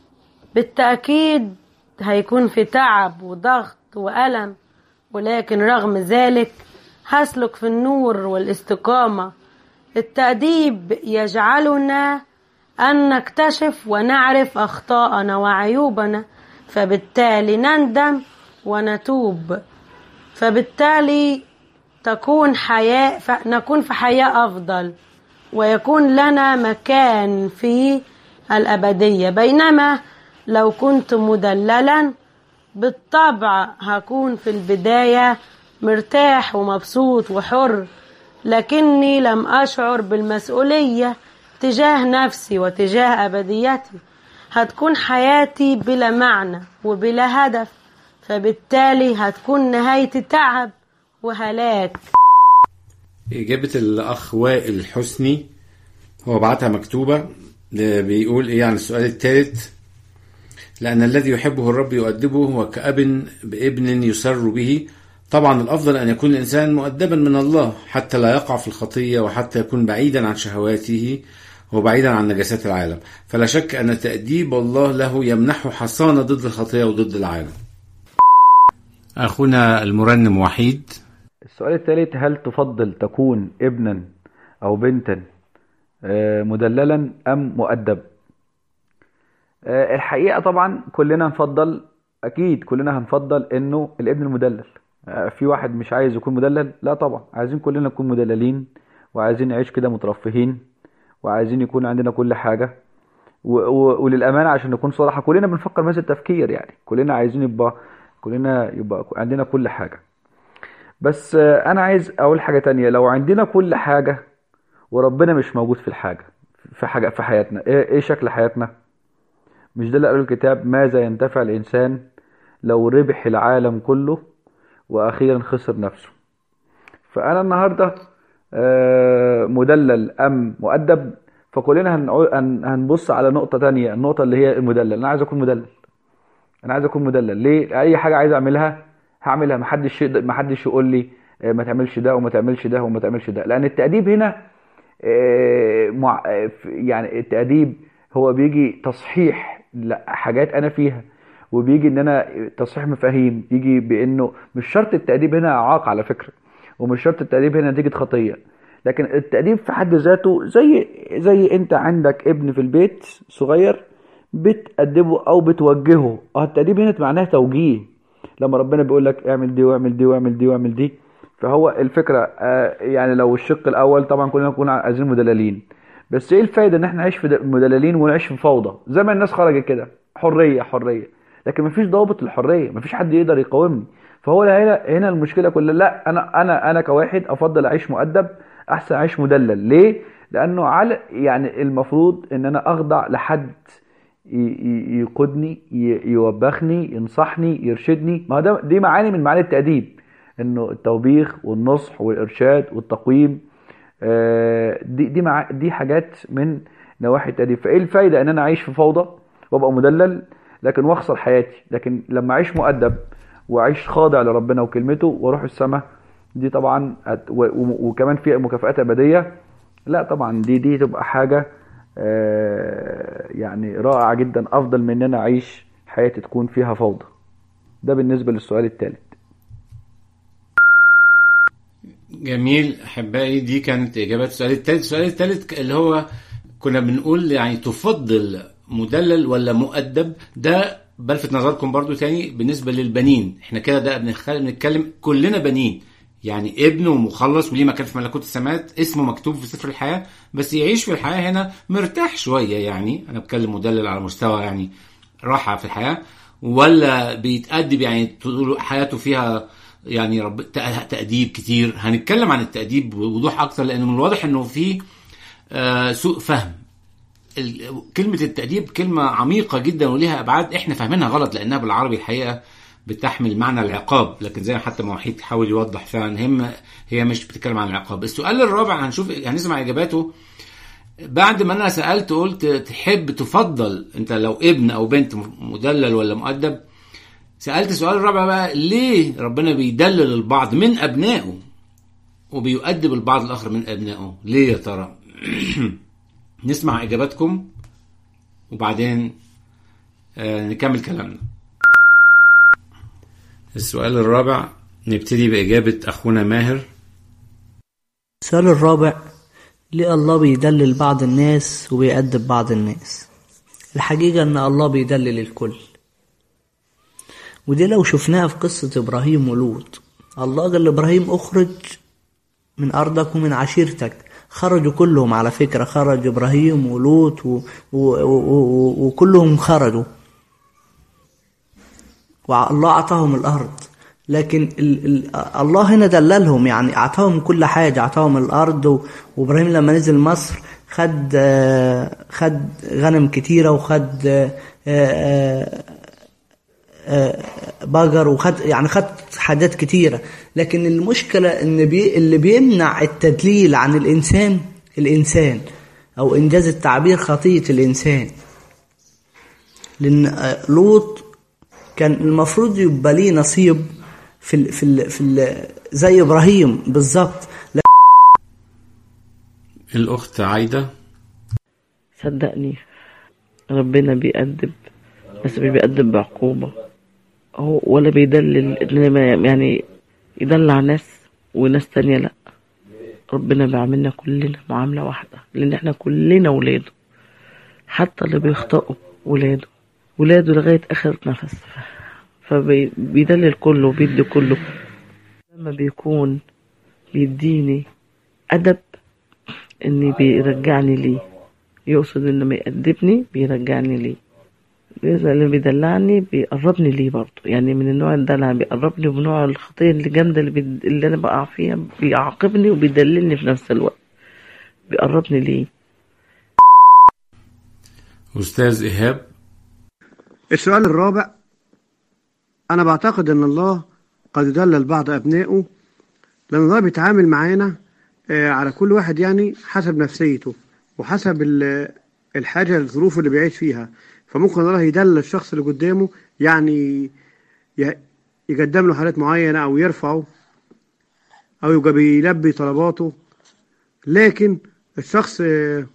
بالتأكيد هيكون في تعب وضغط وألم ولكن رغم ذلك هسلك في النور والاستقامة التأديب يجعلنا أن نكتشف ونعرف أخطاءنا وعيوبنا فبالتالي نندم ونتوب فبالتالي تكون حياة ف- نكون في حياة أفضل ويكون لنا مكان في الأبدية بينما لو كنت مدللا بالطبع هكون في البداية مرتاح ومبسوط وحر لكني لم أشعر بالمسؤولية تجاه نفسي وتجاه أبديتي هتكون حياتي بلا معنى وبلا هدف فبالتالي هتكون نهايتي تعب وهلاك إجابة الأخ وائل حسني هو بعتها مكتوبة ده بيقول إيه عن السؤال الثالث لأن الذي يحبه الرب يؤدبه هو كأب بابن يسر به طبعا الأفضل أن يكون الإنسان مؤدبا من الله حتى لا يقع في الخطية وحتى يكون بعيدا عن شهواته وبعيدا عن نجاسات العالم فلا شك أن تأديب الله له يمنحه حصانة ضد الخطية وضد العالم أخونا المرنم وحيد السؤال الثالث هل تفضل تكون ابنا أو بنتا آه، مدللا أم مؤدب آه، الحقيقة طبعا كلنا نفضل أكيد كلنا هنفضل إنه الابن المدلل آه، في واحد مش عايز يكون مدلل لا طبعا عايزين كلنا نكون مدللين وعايزين نعيش كده مترفهين وعايزين يكون عندنا كل حاجة و و وللأمانة عشان نكون صراحة كلنا بنفكر بهذا التفكير يعني كلنا عايزين يبقى كلنا يبقى عندنا كل حاجة بس آه، أنا عايز أقول حاجة تانية لو عندنا كل حاجة وربنا مش موجود في الحاجة في حاجة في حياتنا إيه, إيه شكل حياتنا مش ده اللي قاله الكتاب ماذا ينتفع الإنسان لو ربح العالم كله وأخيرا خسر نفسه فأنا النهاردة آه، مدلل أم مؤدب فكلنا هنعو- هن- هنبص على نقطة تانية النقطة اللي هي المدلل أنا عايز أكون مدلل أنا عايز أكون مدلل ليه أي حاجة عايز أعملها هعملها محدش يقدر- محدش يقول لي آه، ما تعملش ده وما تعملش ده وما تعملش ده لأن التأديب هنا آه، مع آه، ف- يعني التأديب هو بيجي تصحيح لحاجات أنا فيها وبيجي إن أنا تصحيح مفاهيم يجي بإنه مش شرط التأديب هنا إعاقة على فكرة ومش شرط التأديب هنا نتيجة خطية لكن التأديب في حد ذاته زي زي أنت عندك ابن في البيت صغير بتأدبه أو بتوجهه اه التأديب هنا معناه توجيه لما ربنا بيقول لك اعمل دي واعمل دي واعمل دي واعمل دي فهو الفكرة آه، يعني لو الشق الأول طبعا كلنا نكون عايزين مدللين بس ايه الفايدة ان احنا نعيش في د- مدللين ونعيش في فوضى زي ما الناس خرجت كده حرية حرية لكن مفيش ضابط للحرية مفيش حد يقدر يقاومني فهو هنا هنا المشكلة كلها لا انا انا انا كواحد افضل اعيش مؤدب احسن اعيش مدلل ليه لانه على يعني المفروض ان انا اخضع لحد ي- ي- يقودني ي- يوبخني ينصحني يرشدني ما هو ده دي معاني من معاني التأديب انه التوبيخ والنصح والارشاد والتقويم آه، دي دي مع دي حاجات من نواحي التأديب فايه الفايدة ان انا اعيش في فوضى وابقى مدلل لكن واخسر حياتي لكن لما اعيش مؤدب واعيش خاضع لربنا وكلمته واروح السماء دي طبعا هت- و- و- وكمان في مكافآت ابديه لا طبعا دي دي تبقى حاجه آه، يعني رائعه جدا افضل من ان انا اعيش حياتي تكون فيها فوضى ده بالنسبه للسؤال الثالث جميل احبائي دي كانت اجابات السؤال الثالث السؤال الثالث اللي هو كنا بنقول يعني تفضل مدلل ولا مؤدب ده بلفت نظركم برضو تاني بالنسبه للبنين احنا كده ده بنخ- بنتكلم كلنا بنين يعني ابن ومخلص وليه مكان في ملكوت السماوات اسمه مكتوب في سفر الحياه بس يعيش في الحياه هنا مرتاح شويه يعني انا بتكلم مدلل على مستوى يعني راحه في الحياه ولا بيتأدب يعني تقول حياته فيها يعني رب تأ- تأديب كتير هنتكلم عن التأديب بوضوح أكتر لأن من الواضح إنه في آه، سوء فهم ال- كلمة التأديب كلمة عميقة جدا وليها أبعاد إحنا فاهمينها غلط لأنها بالعربي الحقيقة بتحمل معنى العقاب لكن زي ما حتى موحيد حاول يوضح فعلا هم هي مش بتتكلم عن العقاب السؤال الرابع هنشوف هنسمع إجاباته بعد ما انا سالت قلت تحب تفضل انت لو ابن او بنت مدلل ولا مؤدب سالت السؤال الرابع بقى ليه ربنا بيدلل البعض من ابنائه وبيؤدب البعض الاخر من ابنائه ليه يا ترى نسمع اجاباتكم وبعدين آه نكمل كلامنا السؤال الرابع نبتدي باجابه اخونا ماهر السؤال الرابع ليه الله بيدلل بعض الناس وبيأدب بعض الناس الحقيقة ان الله بيدلل الكل ودي لو شفناها في قصة ابراهيم ولوط الله قال لابراهيم اخرج من ارضك ومن عشيرتك خرجوا كلهم على فكرة خرج ابراهيم ولوط و... و... و... و... وكلهم خرجوا والله اعطاهم الارض لكن ال ال الله هنا دللهم يعني اعطاهم كل حاجه اعطاهم الارض و- وابراهيم لما نزل مصر خد آه، خد غنم كتيره وخد آه، آه، آه، بقر وخد يعني خد حاجات كتيره لكن المشكله ان بي اللي بيمنع التدليل عن الانسان الانسان او انجاز التعبير خطيه الانسان لان آه، لوط كان المفروض يبقى ليه نصيب في ال في ال في ال زي ابراهيم بالظبط الاخت عايده صدقني ربنا بيأدب بس مش بيأدب بعقوبة هو ولا بيدلل إنما يعني يدلع ناس وناس تانية لأ ربنا بيعاملنا كلنا معاملة واحدة لأن احنا كلنا ولاده حتى اللي بيخطئوا ولاده ولاده لغاية آخر نفس فبيدلل كله وبيدي كله لما بيكون بيديني أدب إني بيرجعني ليه يقصد إنه ما يأدبني بيرجعني ليه بإذن اللي بيدلعني بيقربني ليه برضه يعني من النوع الدلع بيقربني ومن نوع الخطية اللي جامدة اللي, بيد... اللي أنا بقع فيها بيعاقبني وبيدللني في نفس الوقت بيقربني ليه أستاذ إيهاب السؤال الرابع أنا بعتقد إن الله قد يدلل بعض أبنائه لأن الله بيتعامل معانا آه، على كل واحد يعني حسب نفسيته وحسب ال- الحاجة الظروف اللي بيعيش فيها فممكن الله يدلل الشخص اللي قدامه يعني ي- يقدم له حالات معينة أو يرفعه أو يبقى بيلبي طلباته لكن الشخص آه،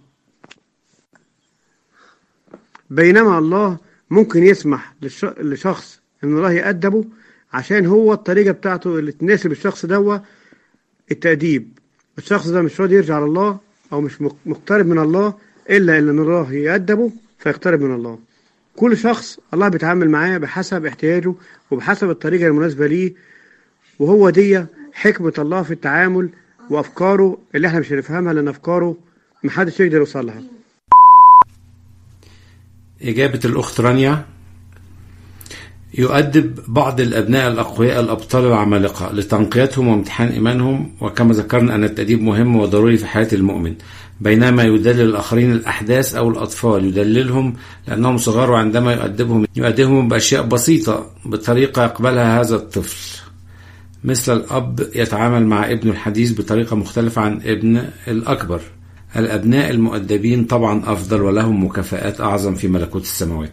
بينما الله ممكن يسمح للش- لشخص ان الله يأدبه عشان هو الطريقة بتاعته اللي تناسب الشخص دوا التأديب الشخص ده مش راضي يرجع لله او مش مق- مقترب من الله الا ان الله يأدبه فيقترب من الله كل شخص الله بيتعامل معاه بحسب احتياجه وبحسب الطريقة المناسبة ليه وهو دي حكمة الله في التعامل وأفكاره اللي احنا مش هنفهمها لأن أفكاره محدش يقدر يوصل لها إجابة الأخت رانيا يؤدب بعض الأبناء الأقوياء الأبطال العمالقة لتنقيتهم وامتحان إيمانهم وكما ذكرنا أن التأديب مهم وضروري في حياة المؤمن بينما يدلل الآخرين الأحداث أو الأطفال يدللهم لأنهم صغار وعندما يؤدبهم يؤدبهم بأشياء بسيطة بطريقة يقبلها هذا الطفل مثل الأب يتعامل مع ابنه الحديث بطريقة مختلفة عن ابن الأكبر الأبناء المؤدبين طبعا أفضل ولهم مكافآت أعظم في ملكوت السماوات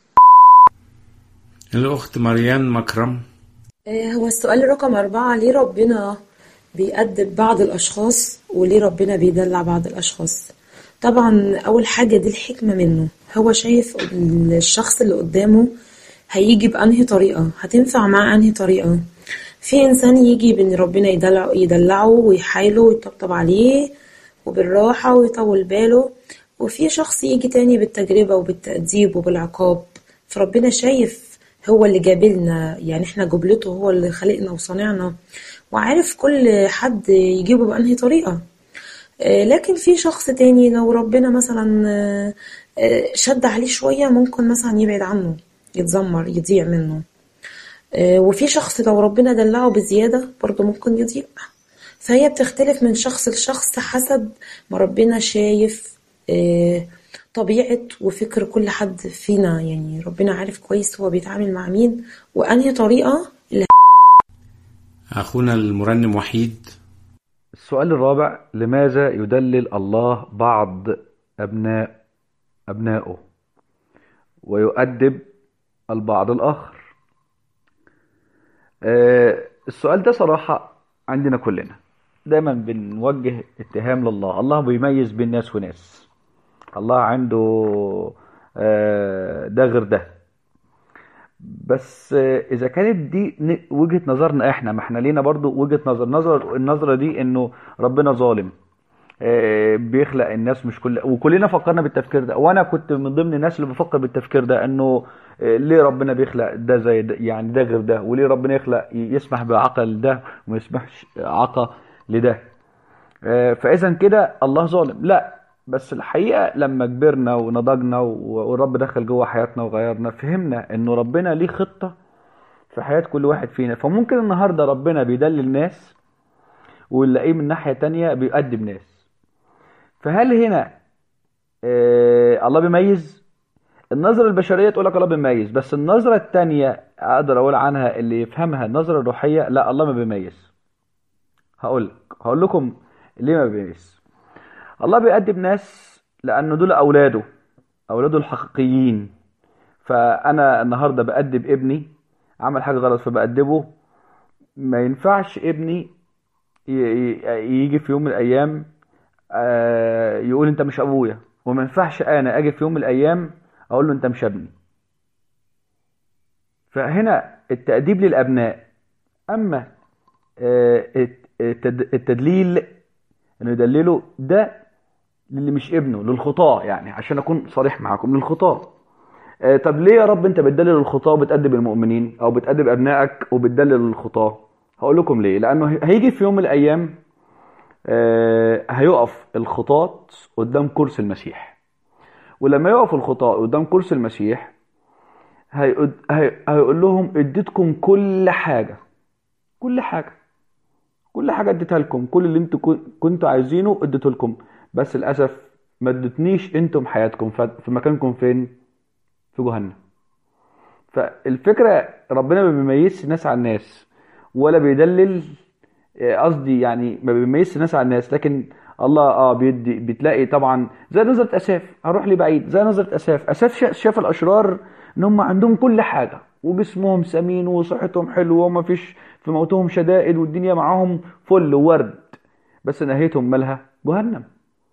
الأخت مريان مكرم آه، هو السؤال رقم أربعة ليه ربنا بيأدب بعض الأشخاص وليه ربنا بيدلع بعض الأشخاص طبعا أول حاجة دي الحكمة منه هو شايف الشخص اللي قدامه هيجي بأنهي طريقة هتنفع معاه أنهي طريقة في إنسان يجي بإن ربنا يدلع يدلعه ويحايله ويطبطب عليه وبالراحة ويطول باله وفي شخص يجي تاني بالتجربة وبالتأديب وبالعقاب فربنا شايف هو اللي جابلنا يعني احنا جبلته هو اللي خلقنا وصنعنا وعارف كل حد يجيبه بأنهي طريقة آه، لكن في شخص تاني لو ربنا مثلا آه، آه، شد عليه شوية ممكن مثلا يبعد عنه يتذمر يضيع منه آه، وفي شخص لو ربنا دلعه بزيادة برضه ممكن يضيع فهي بتختلف من شخص لشخص حسب ما ربنا شايف آه، طبيعة وفكر كل حد فينا يعني ربنا عارف كويس هو بيتعامل مع مين وأنهي طريقة اللي أخونا المرنم وحيد السؤال الرابع لماذا يدلل الله بعض أبناء أبنائه ويؤدب البعض الآخر آه، السؤال ده صراحة عندنا كلنا دايما بنوجه اتهام لله الله بيميز بين ناس وناس الله عنده آه، ده غير ده بس آه، اذا كانت دي ن- وجهة نظرنا احنا ما احنا لينا برضو وجهة نظر نظر النظرة دي انه ربنا ظالم آه، بيخلق الناس مش كل وكلنا فكرنا بالتفكير ده وانا كنت من ضمن الناس اللي بفكر بالتفكير ده انه آه، ليه ربنا بيخلق ده زي ده يعني ده غير ده وليه ربنا يخلق يسمح بعقل ده وما يسمحش عقل لده آه، فاذا كده الله ظالم لا بس الحقيقه لما كبرنا ونضجنا و- والرب دخل جوه حياتنا وغيرنا فهمنا انه ربنا ليه خطه في حياه كل واحد فينا فممكن النهارده ربنا بيدلل ناس ونلاقيه من ناحيه تانية بيقدم ناس فهل هنا آه الله بيميز النظرة البشرية تقول لك الله بيميز بس النظرة التانية أقدر أقول عنها اللي يفهمها النظرة الروحية لا الله ما بيميز هقول لك هقول لكم ليه ما بيميز الله بيقدم ناس لأنه دول أولاده أولاده الحقيقيين فأنا النهاردة بأدب ابني عمل حاجة غلط فبأدبه ما ينفعش ابني ي- ي- يجي في يوم من الأيام آه، يقول أنت مش أبويا وما ينفعش أنا أجي في يوم من الأيام أقول له أنت مش ابني فهنا التأديب للأبناء أما آه، الت- التد- التدليل انه يدلله ده للي مش ابنه للخطاة يعني عشان اكون صريح معاكم للخطاة آه، طب ليه يا رب انت بتدلل الخطاة وبتأدب المؤمنين او بتأدب ابنائك وبتدلل الخطاة هقول لكم ليه لانه هيجي في يوم من الايام آه، هيقف الخطاة قدام كرسي المسيح ولما يقف الخطاة قدام كرسي المسيح هيقول, هي- هيقول لهم اديتكم كل حاجة كل حاجة كل حاجة اديتها لكم كل اللي انتوا كن- كنتوا عايزينه اديته لكم بس للأسف ما ادتنيش انتم حياتكم ف- في مكانكم فين في جهنم فالفكرة ربنا ما بيميزش ناس عن ناس ولا بيدلل آه، قصدي يعني ما بيميزش ناس عن ناس لكن الله اه بيدي بتلاقي طبعا زي نظرة اساف هروح لي بعيد زي نظرة اساف اساف شا- شاف الاشرار ان هم عندهم كل حاجة وجسمهم سمين وصحتهم حلوة وما فيش في موتهم شدائد والدنيا معاهم فل وورد بس نهايتهم مالها جهنم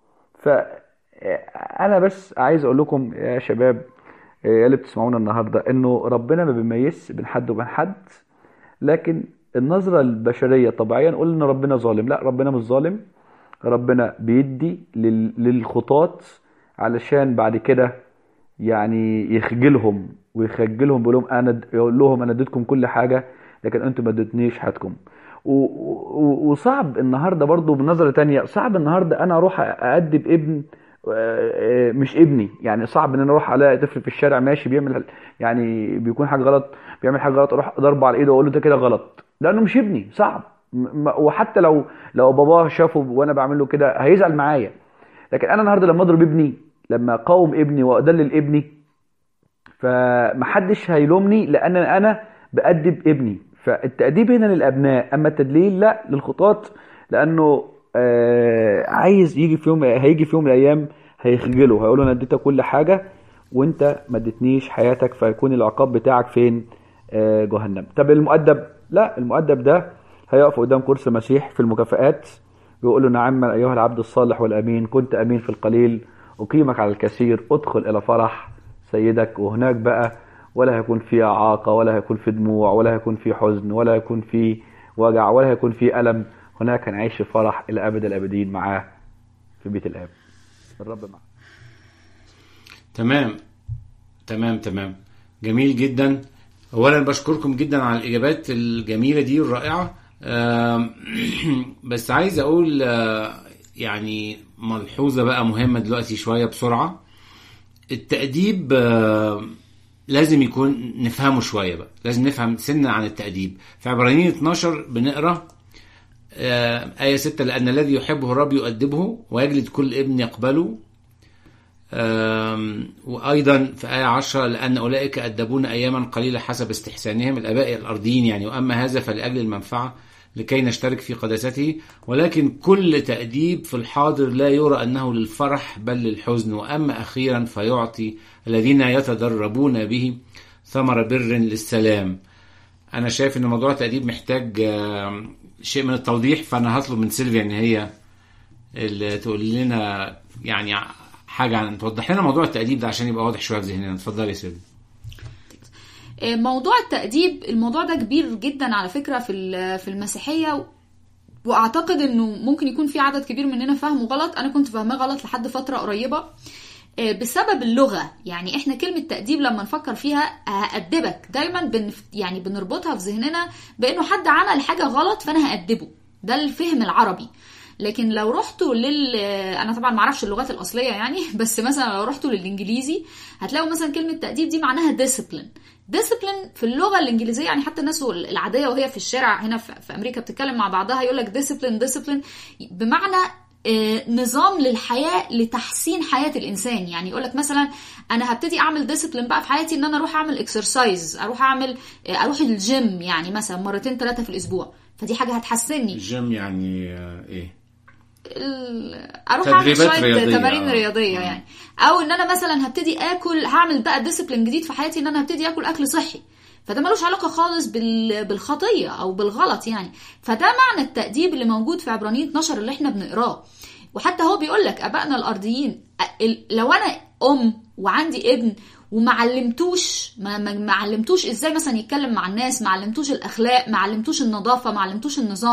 فأنا بس عايز أقول لكم يا شباب يا اللي بتسمعونا النهاردة إنه ربنا ما بيميزش بين حد وبين حد لكن النظرة البشرية طبيعيا نقول إن ربنا ظالم لا ربنا مش ظالم ربنا بيدي لل- للخطاة علشان بعد كده يعني يخجلهم ويخجلهم بيقول لهم انا يقول لهم انا اديتكم كل حاجه لكن انتم ما اديتنيش حياتكم و- و- وصعب النهارده برضو بنظره تانية صعب النهارده انا اروح اادب ابن آه، آه، مش ابني يعني صعب ان انا اروح الاقي طفل في الشارع ماشي بيعمل يعني بيكون حاجه غلط بيعمل حاجه غلط اروح ضربه على ايده واقول له ده كده غلط لانه مش ابني صعب م- م- وحتى لو لو باباه شافه وانا بعمل له كده هيزعل معايا لكن انا النهارده لما اضرب ابني لما اقاوم ابني وادلل ابني فمحدش هيلومني لان انا بادب ابني فالتاديب هنا للابناء اما التدليل لا للخطاة لانه آه عايز يجي في يوم هيجي في يوم من الايام هيخجله هيقول له انا اديتك كل حاجه وانت ما اديتنيش حياتك فيكون العقاب بتاعك فين آه جهنم طب المؤدب لا المؤدب ده هيقف قدام كرسي المسيح في المكافآت بيقول له نعم ايها العبد الصالح والامين كنت امين في القليل اقيمك على الكثير ادخل الى فرح سيدك وهناك بقى ولا هيكون في اعاقه ولا هيكون في دموع ولا هيكون في حزن ولا هيكون في وجع ولا هيكون في الم هناك هنعيش في فرح الى ابد الابدين معاه في بيت الاب الرب معاه تمام تمام تمام جميل جدا اولا بشكركم جدا على الاجابات الجميله دي والرائعه آم، بس عايز اقول آه، يعني ملحوظه بقى مهمه دلوقتي شويه بسرعه التأديب آه، لازم يكون نفهمه شويه بقى لازم نفهم سنة عن التأديب في عبرانيين 12 بنقرا آه، آية 6 لأن الذي يحبه الرب يؤدبه ويجلد كل ابن يقبله آم، وأيضا في آية 10 لأن أولئك أدبون أياما قليلة حسب استحسانهم الآباء الأرضيين يعني وأما هذا فلأجل المنفعة لكي نشترك في قداسته ولكن كل تأديب في الحاضر لا يرى أنه للفرح بل للحزن وأما أخيرا فيعطي الذين يتدربون به ثمر بر للسلام أنا شايف أن موضوع التأديب محتاج آم، شيء من التوضيح فأنا هطلب من سيلفيا أن هي اللي تقول لنا يعني حاجة عن توضح لنا موضوع التأديب ده عشان يبقى واضح شوية في ذهننا اتفضلي يا سيلفيا موضوع التأديب الموضوع ده كبير جدا على فكرة في ال- في المسيحية واعتقد انه ممكن يكون في عدد كبير مننا فاهمه غلط انا كنت فاهماه غلط لحد فترة قريبة آه، بسبب اللغة يعني احنا كلمة تأديب لما نفكر فيها هأدبك دايما بن يعني بنربطها في ذهننا بانه حد عمل حاجة غلط فانا هأدبه ده الفهم العربي لكن لو رحتوا لل انا طبعا ما اعرفش اللغات الاصليه يعني بس مثلا لو رحتوا للانجليزي هتلاقوا مثلا كلمه تاديب دي معناها ديسيبلين ديسيبلين في اللغه الانجليزيه يعني حتى الناس العاديه وهي في الشارع هنا في في امريكا بتتكلم مع بعضها يقول لك ديسيبلين ديسيبلين بمعنى آه، نظام للحياه لتحسين حياه الانسان يعني يقول لك مثلا انا هبتدي اعمل ديسيبلين بقى في حياتي ان انا اروح اعمل اكسرسايز اروح اعمل آه، اروح الجيم يعني مثلا مرتين ثلاثه في الاسبوع فدي حاجه هتحسني الجيم يعني آه، ايه ال- اروح اعمل تدريبات شويه رياضية، تمارين آه. رياضيه يعني او ان انا مثلا هبتدي اكل هعمل بقى ديسيبلين جديد في حياتي ان انا هبتدي اكل اكل صحي فده ملوش علاقه خالص بال... بالخطيه او بالغلط يعني فده معنى التاديب اللي موجود في عبرانيين 12 اللي احنا بنقراه وحتى هو بيقول لك ابائنا الارضيين أ- ال- لو انا ام وعندي ابن وما علمتوش ما, ما ما علمتوش ازاي مثلا يتكلم مع الناس ما علمتوش الاخلاق ما علمتوش النظافه ما علمتوش النظام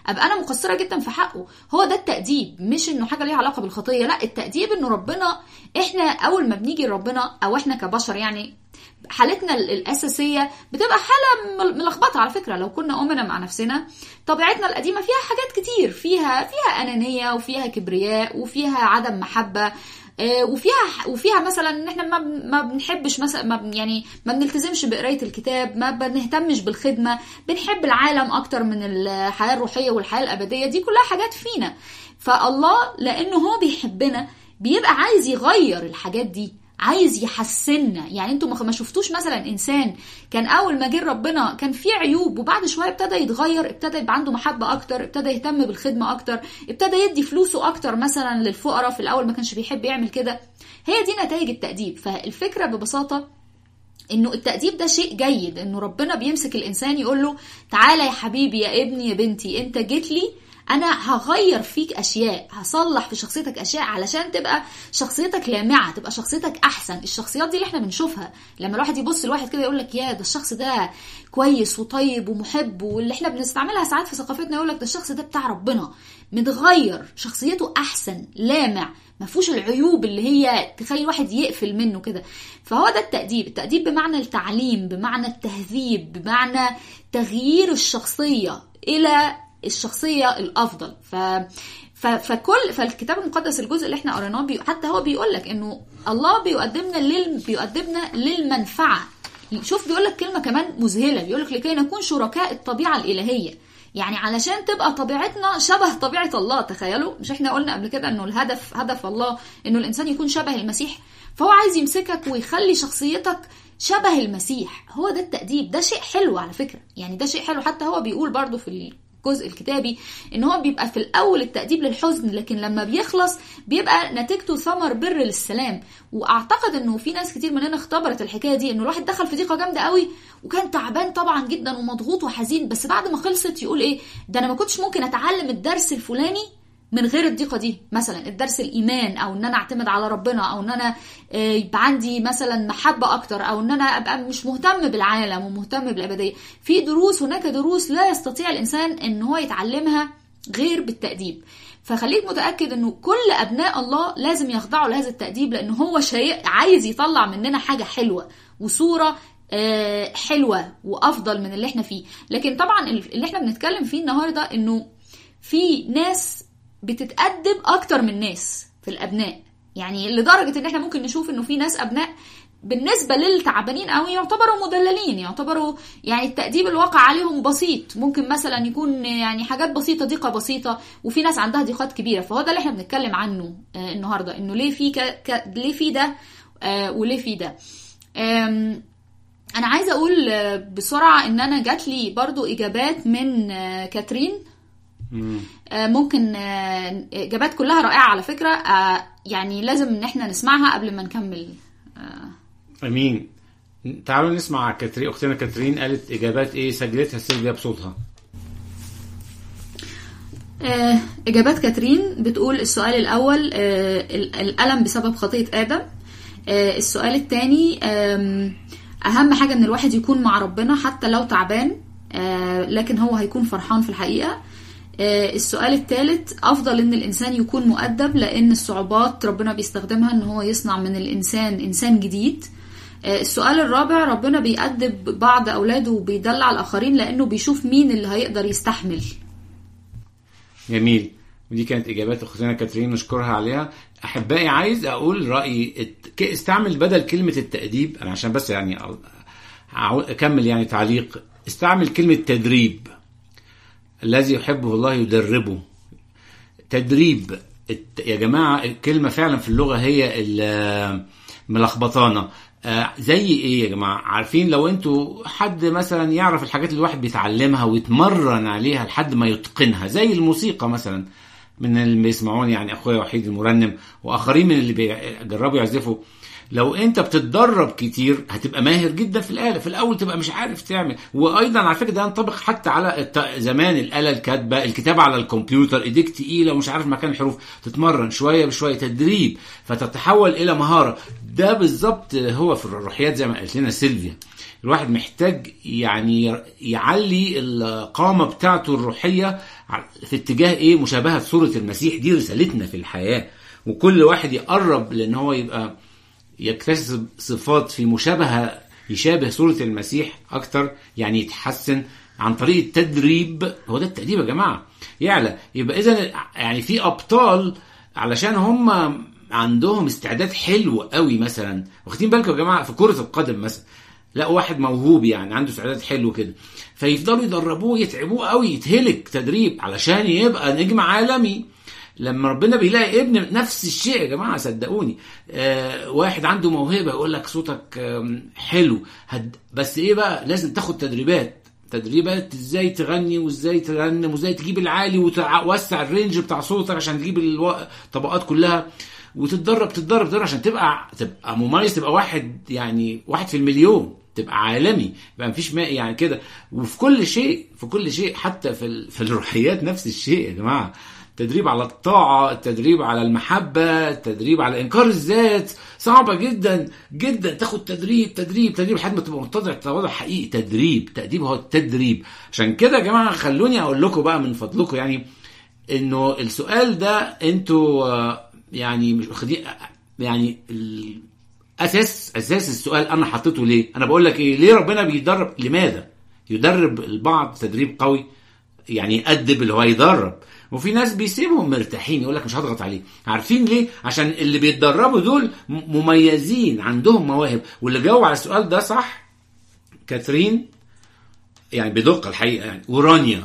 ابقى انا مقصره جدا في حقه هو ده التاديب مش انه حاجه ليها علاقه بالخطيه لا التاديب انه ربنا احنا اول ما بنيجي لربنا او احنا كبشر يعني حالتنا ال- الاساسيه بتبقى حاله مل- ملخبطه على فكره لو كنا امنا مع نفسنا طبيعتنا القديمه فيها حاجات كتير فيها فيها انانيه وفيها كبرياء وفيها عدم محبه آه، وفيها وفيها مثلا ان احنا ما بن- ما بنحبش مثلا ما بن- يعني ما بنلتزمش بقرايه الكتاب ما بنهتمش بالخدمه بنحب العالم اكتر من الحياه الروحيه والحياه الابديه دي كلها حاجات فينا فالله لانه هو بيحبنا بيبقى عايز يغير الحاجات دي عايز يحسننا يعني انتوا ما- ما شفتوش مثلا انسان كان اول ما جه ربنا كان فيه عيوب وبعد شويه ابتدى يتغير ابتدى يبقى عنده محبه اكتر ابتدى يهتم بالخدمه اكتر ابتدى يدي فلوسه اكتر مثلا للفقراء في الاول ما كانش بيحب يعمل كده هي دي نتائج التأديب فالفكره ببساطه انه التأديب ده شيء جيد انه ربنا بيمسك الانسان يقول له تعالى يا حبيبي يا ابني يا بنتي انت جيت لي انا هغير فيك اشياء هصلح في شخصيتك اشياء علشان تبقى شخصيتك لامعه تبقى شخصيتك احسن الشخصيات دي اللي احنا بنشوفها لما الواحد يبص لواحد كده يقول لك يا ده الشخص ده كويس وطيب ومحب واللي احنا بنستعملها ساعات في ثقافتنا يقول لك ده الشخص ده بتاع ربنا متغير شخصيته احسن لامع ما فيهوش العيوب اللي هي تخلي الواحد يقفل منه كده فهو ده التأديب التأديب بمعنى التعليم بمعنى التهذيب بمعنى تغيير الشخصية إلى الشخصية الأفضل ف ف- فكل فالكتاب المقدس الجزء اللي احنا قريناه بي... حتى هو بيقول لك انه الله بيقدمنا لل... بيقدمنا للمنفعه شوف بيقول لك كلمه كمان مذهله بيقول لك لكي نكون شركاء الطبيعه الالهيه يعني علشان تبقى طبيعتنا شبه طبيعه الله تخيلوا مش احنا قلنا قبل كده انه الهدف هدف الله انه الانسان يكون شبه المسيح فهو عايز يمسكك ويخلي شخصيتك شبه المسيح هو ده التأديب ده شيء حلو على فكرة يعني ده شيء حلو حتى هو بيقول برضو في الجزء الكتابي ان هو بيبقى في الاول التأديب للحزن لكن لما بيخلص بيبقى نتيجته ثمر بر للسلام واعتقد انه في ناس كتير مننا اختبرت الحكايه دي انه الواحد دخل في ضيقه جامده قوي وكان تعبان طبعا جدا ومضغوط وحزين بس بعد ما خلصت يقول ايه ده انا ما كنتش ممكن اتعلم الدرس الفلاني من غير الضيقه دي مثلا الدرس الايمان او ان انا اعتمد على ربنا او ان انا آه، يبقى عندي مثلا محبه اكتر او ان انا ابقى مش مهتم بالعالم ومهتم بالابديه في دروس هناك دروس لا يستطيع الانسان ان هو يتعلمها غير بالتاديب فخليك متاكد انه كل ابناء الله لازم يخضعوا لهذا التاديب لان هو شيء عايز يطلع مننا حاجه حلوه وصوره آه، حلوه وافضل من اللي احنا فيه لكن طبعا اللي احنا بنتكلم فيه النهارده انه في ناس بتتقدم اكتر من ناس في الابناء يعني لدرجه ان احنا ممكن نشوف انه في ناس ابناء بالنسبه للتعبانين قوي يعتبروا مدللين يعتبروا يعني التأديب الواقع عليهم بسيط ممكن مثلا يكون يعني حاجات بسيطه ضيقه بسيطه وفي ناس عندها ضيقات كبيره فهو ده اللي احنا بنتكلم عنه آه النهارده انه ليه في ك... ك... ليه في ده آه وليه في ده آم، انا عايزه اقول آه، بسرعه ان انا جات لي برضو اجابات من آه، كاترين آه، ممكن آه، اجابات كلها رائعه على فكره آه، يعني لازم ان احنا نسمعها قبل ما نكمل امين تعالوا نسمع كاترين اختنا كاترين قالت اجابات ايه سجلتها سيلفيا بصوتها آه، إجابات كاترين بتقول السؤال الأول آه، ال- الألم بسبب خطية آدم آه، السؤال الثاني أهم حاجة إن الواحد يكون مع ربنا حتى لو تعبان آه، لكن هو هيكون فرحان في الحقيقة آه، السؤال الثالث أفضل إن الإنسان يكون مؤدب لأن الصعوبات ربنا بيستخدمها إن هو يصنع من الإنسان إنسان جديد آه، السؤال الرابع ربنا بيأدب بعض أولاده وبيدلع الآخرين لأنه بيشوف مين اللي هيقدر يستحمل جميل ودي كانت اجابات اختنا كاترين نشكرها عليها احبائي عايز اقول رايي ات- ك- استعمل بدل كلمه التاديب انا عشان بس يعني أ- أعو- اكمل يعني تعليق استعمل كلمه تدريب الذي يحبه الله يدربه تدريب الت- يا جماعه الكلمه فعلا في اللغه هي ال- ملخبطانه آه، زي ايه يا جماعه عارفين لو انتوا حد مثلا يعرف الحاجات اللي الواحد بيتعلمها ويتمرن عليها لحد ما يتقنها زي الموسيقى مثلا من اللي بيسمعوني يعني اخويا وحيد المرنم واخرين من اللي بيجربوا يعزفوا لو انت بتتدرب كتير هتبقى ماهر جدا في الاله في الاول تبقى مش عارف تعمل وايضا على فكره ده ينطبق حتى على الت... زمان الاله الكاتبه الكتابه على الكمبيوتر ايديك تقيله ومش عارف مكان الحروف تتمرن شويه بشويه تدريب فتتحول الى مهاره ده بالظبط هو في الروحيات زي ما قالت لنا سيلفيا الواحد محتاج يعني يعلي القامة بتاعته الروحية في اتجاه ايه مشابهة صورة المسيح دي رسالتنا في الحياة وكل واحد يقرب لان هو يبقى يكتسب صفات في مشابهة يشابه صورة المسيح اكتر يعني يتحسن عن طريق التدريب هو ده التأديب يا جماعة يعلى يبقى اذا يعني في ابطال علشان هم عندهم استعداد حلو قوي مثلا واخدين بالكم يا جماعه في كره القدم مثلا لا واحد موهوب يعني عنده استعداد حلو كده فيفضلوا يدربوه يتعبوه قوي يتهلك تدريب علشان يبقى نجم عالمي لما ربنا بيلاقي ابن نفس الشيء يا جماعه صدقوني آه واحد عنده موهبه يقول لك صوتك آه حلو هد بس ايه بقى لازم تاخد تدريبات تدريبات ازاي تغني وازاي ترنم وازاي تجيب العالي وتوسع الرينج بتاع صوتك عشان تجيب الطبقات كلها وتتدرب تتدرب تتدرب عشان تبقى تبقى مميز تبقى واحد يعني واحد في المليون تبقى عالمي يبقى مفيش ما يعني كده وفي كل شيء في كل شيء حتى في ال... في الروحيات نفس الشيء يا جماعه التدريب على الطاعة التدريب على المحبة التدريب على إنكار الذات صعبة جدا جدا تاخد تدريب تدريب تدريب لحد ما تبقى متضع تواضع حقيقي تدريب تأديب هو التدريب عشان كده يا جماعة خلوني أقول لكم بقى من فضلكم يعني إنه السؤال ده أنتوا يعني مش واخدين يعني اساس اساس السؤال انا حطيته ليه؟ انا بقول لك ايه؟ ليه ربنا بيدرب؟ لماذا؟ يدرب البعض تدريب قوي يعني يأدب اللي هو يدرب وفي ناس بيسيبهم مرتاحين يقول لك مش هضغط عليه عارفين ليه عشان اللي بيتدربوا دول مميزين عندهم مواهب واللي جاوب على السؤال ده صح كاترين يعني بدقه الحقيقه يعني ورانيا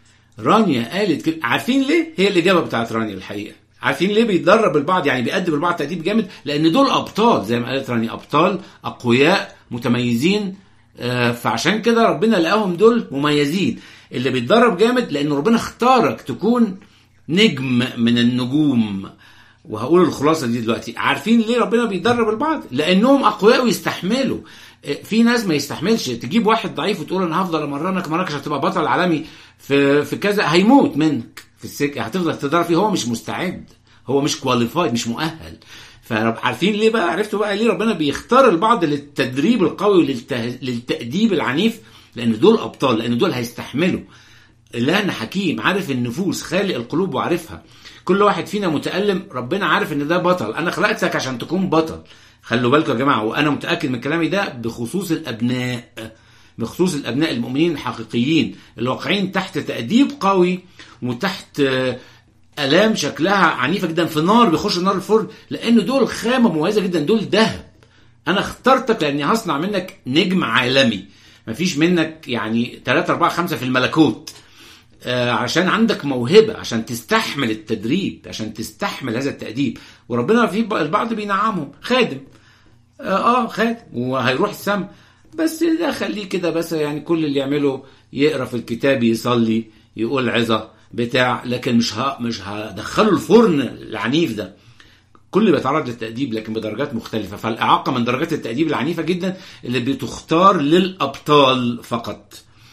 رانيا قالت كده عارفين ليه هي الاجابه بتاعت رانيا الحقيقه عارفين ليه بيتدرب البعض يعني بيأدب البعض تأديب جامد لان دول ابطال زي ما قالت راني ابطال اقوياء متميزين آه فعشان كده ربنا لقاهم دول مميزين اللي بيتدرب جامد لان ربنا اختارك تكون نجم من النجوم وهقول الخلاصه دي دلوقتي عارفين ليه ربنا بيدرب البعض لانهم اقوياء ويستحملوا في ناس ما يستحملش تجيب واحد ضعيف وتقول انا هفضل امرنك امرنك عشان تبقى بطل عالمي في في كذا هيموت منك في السكه هتفضل تتدرب فيه هو مش مستعد هو مش كواليفايد مش مؤهل فعارفين ليه بقى عرفتوا بقى ليه ربنا بيختار البعض للتدريب القوي وللته... للتأديب العنيف لان دول ابطال لان دول هيستحملوا الهنا حكيم عارف النفوس خالق القلوب وعارفها كل واحد فينا متألم ربنا عارف ان ده بطل انا خلقتك عشان تكون بطل خلوا بالكم يا جماعه وانا متاكد من كلامي ده بخصوص الابناء بخصوص الابناء المؤمنين الحقيقيين اللي واقعين تحت تاديب قوي وتحت الام شكلها عنيفه جدا في نار بيخش نار الفرن لان دول خامه مميزه جدا دول ذهب انا اخترتك لاني هصنع منك نجم عالمي مفيش منك يعني 3 4 5 في الملكوت آه عشان عندك موهبه عشان تستحمل التدريب عشان تستحمل هذا التاديب وربنا في البعض بينعمهم خادم اه, آه خادم وهيروح السما بس ده خليه كده بس يعني كل اللي يعمله يقرا في الكتاب يصلي يقول عظه بتاع لكن مش ها مش هدخله الفرن العنيف ده كل بيتعرض للتأديب لكن بدرجات مختلفة فالإعاقة من درجات التأديب العنيفة جدا اللي بتختار للأبطال فقط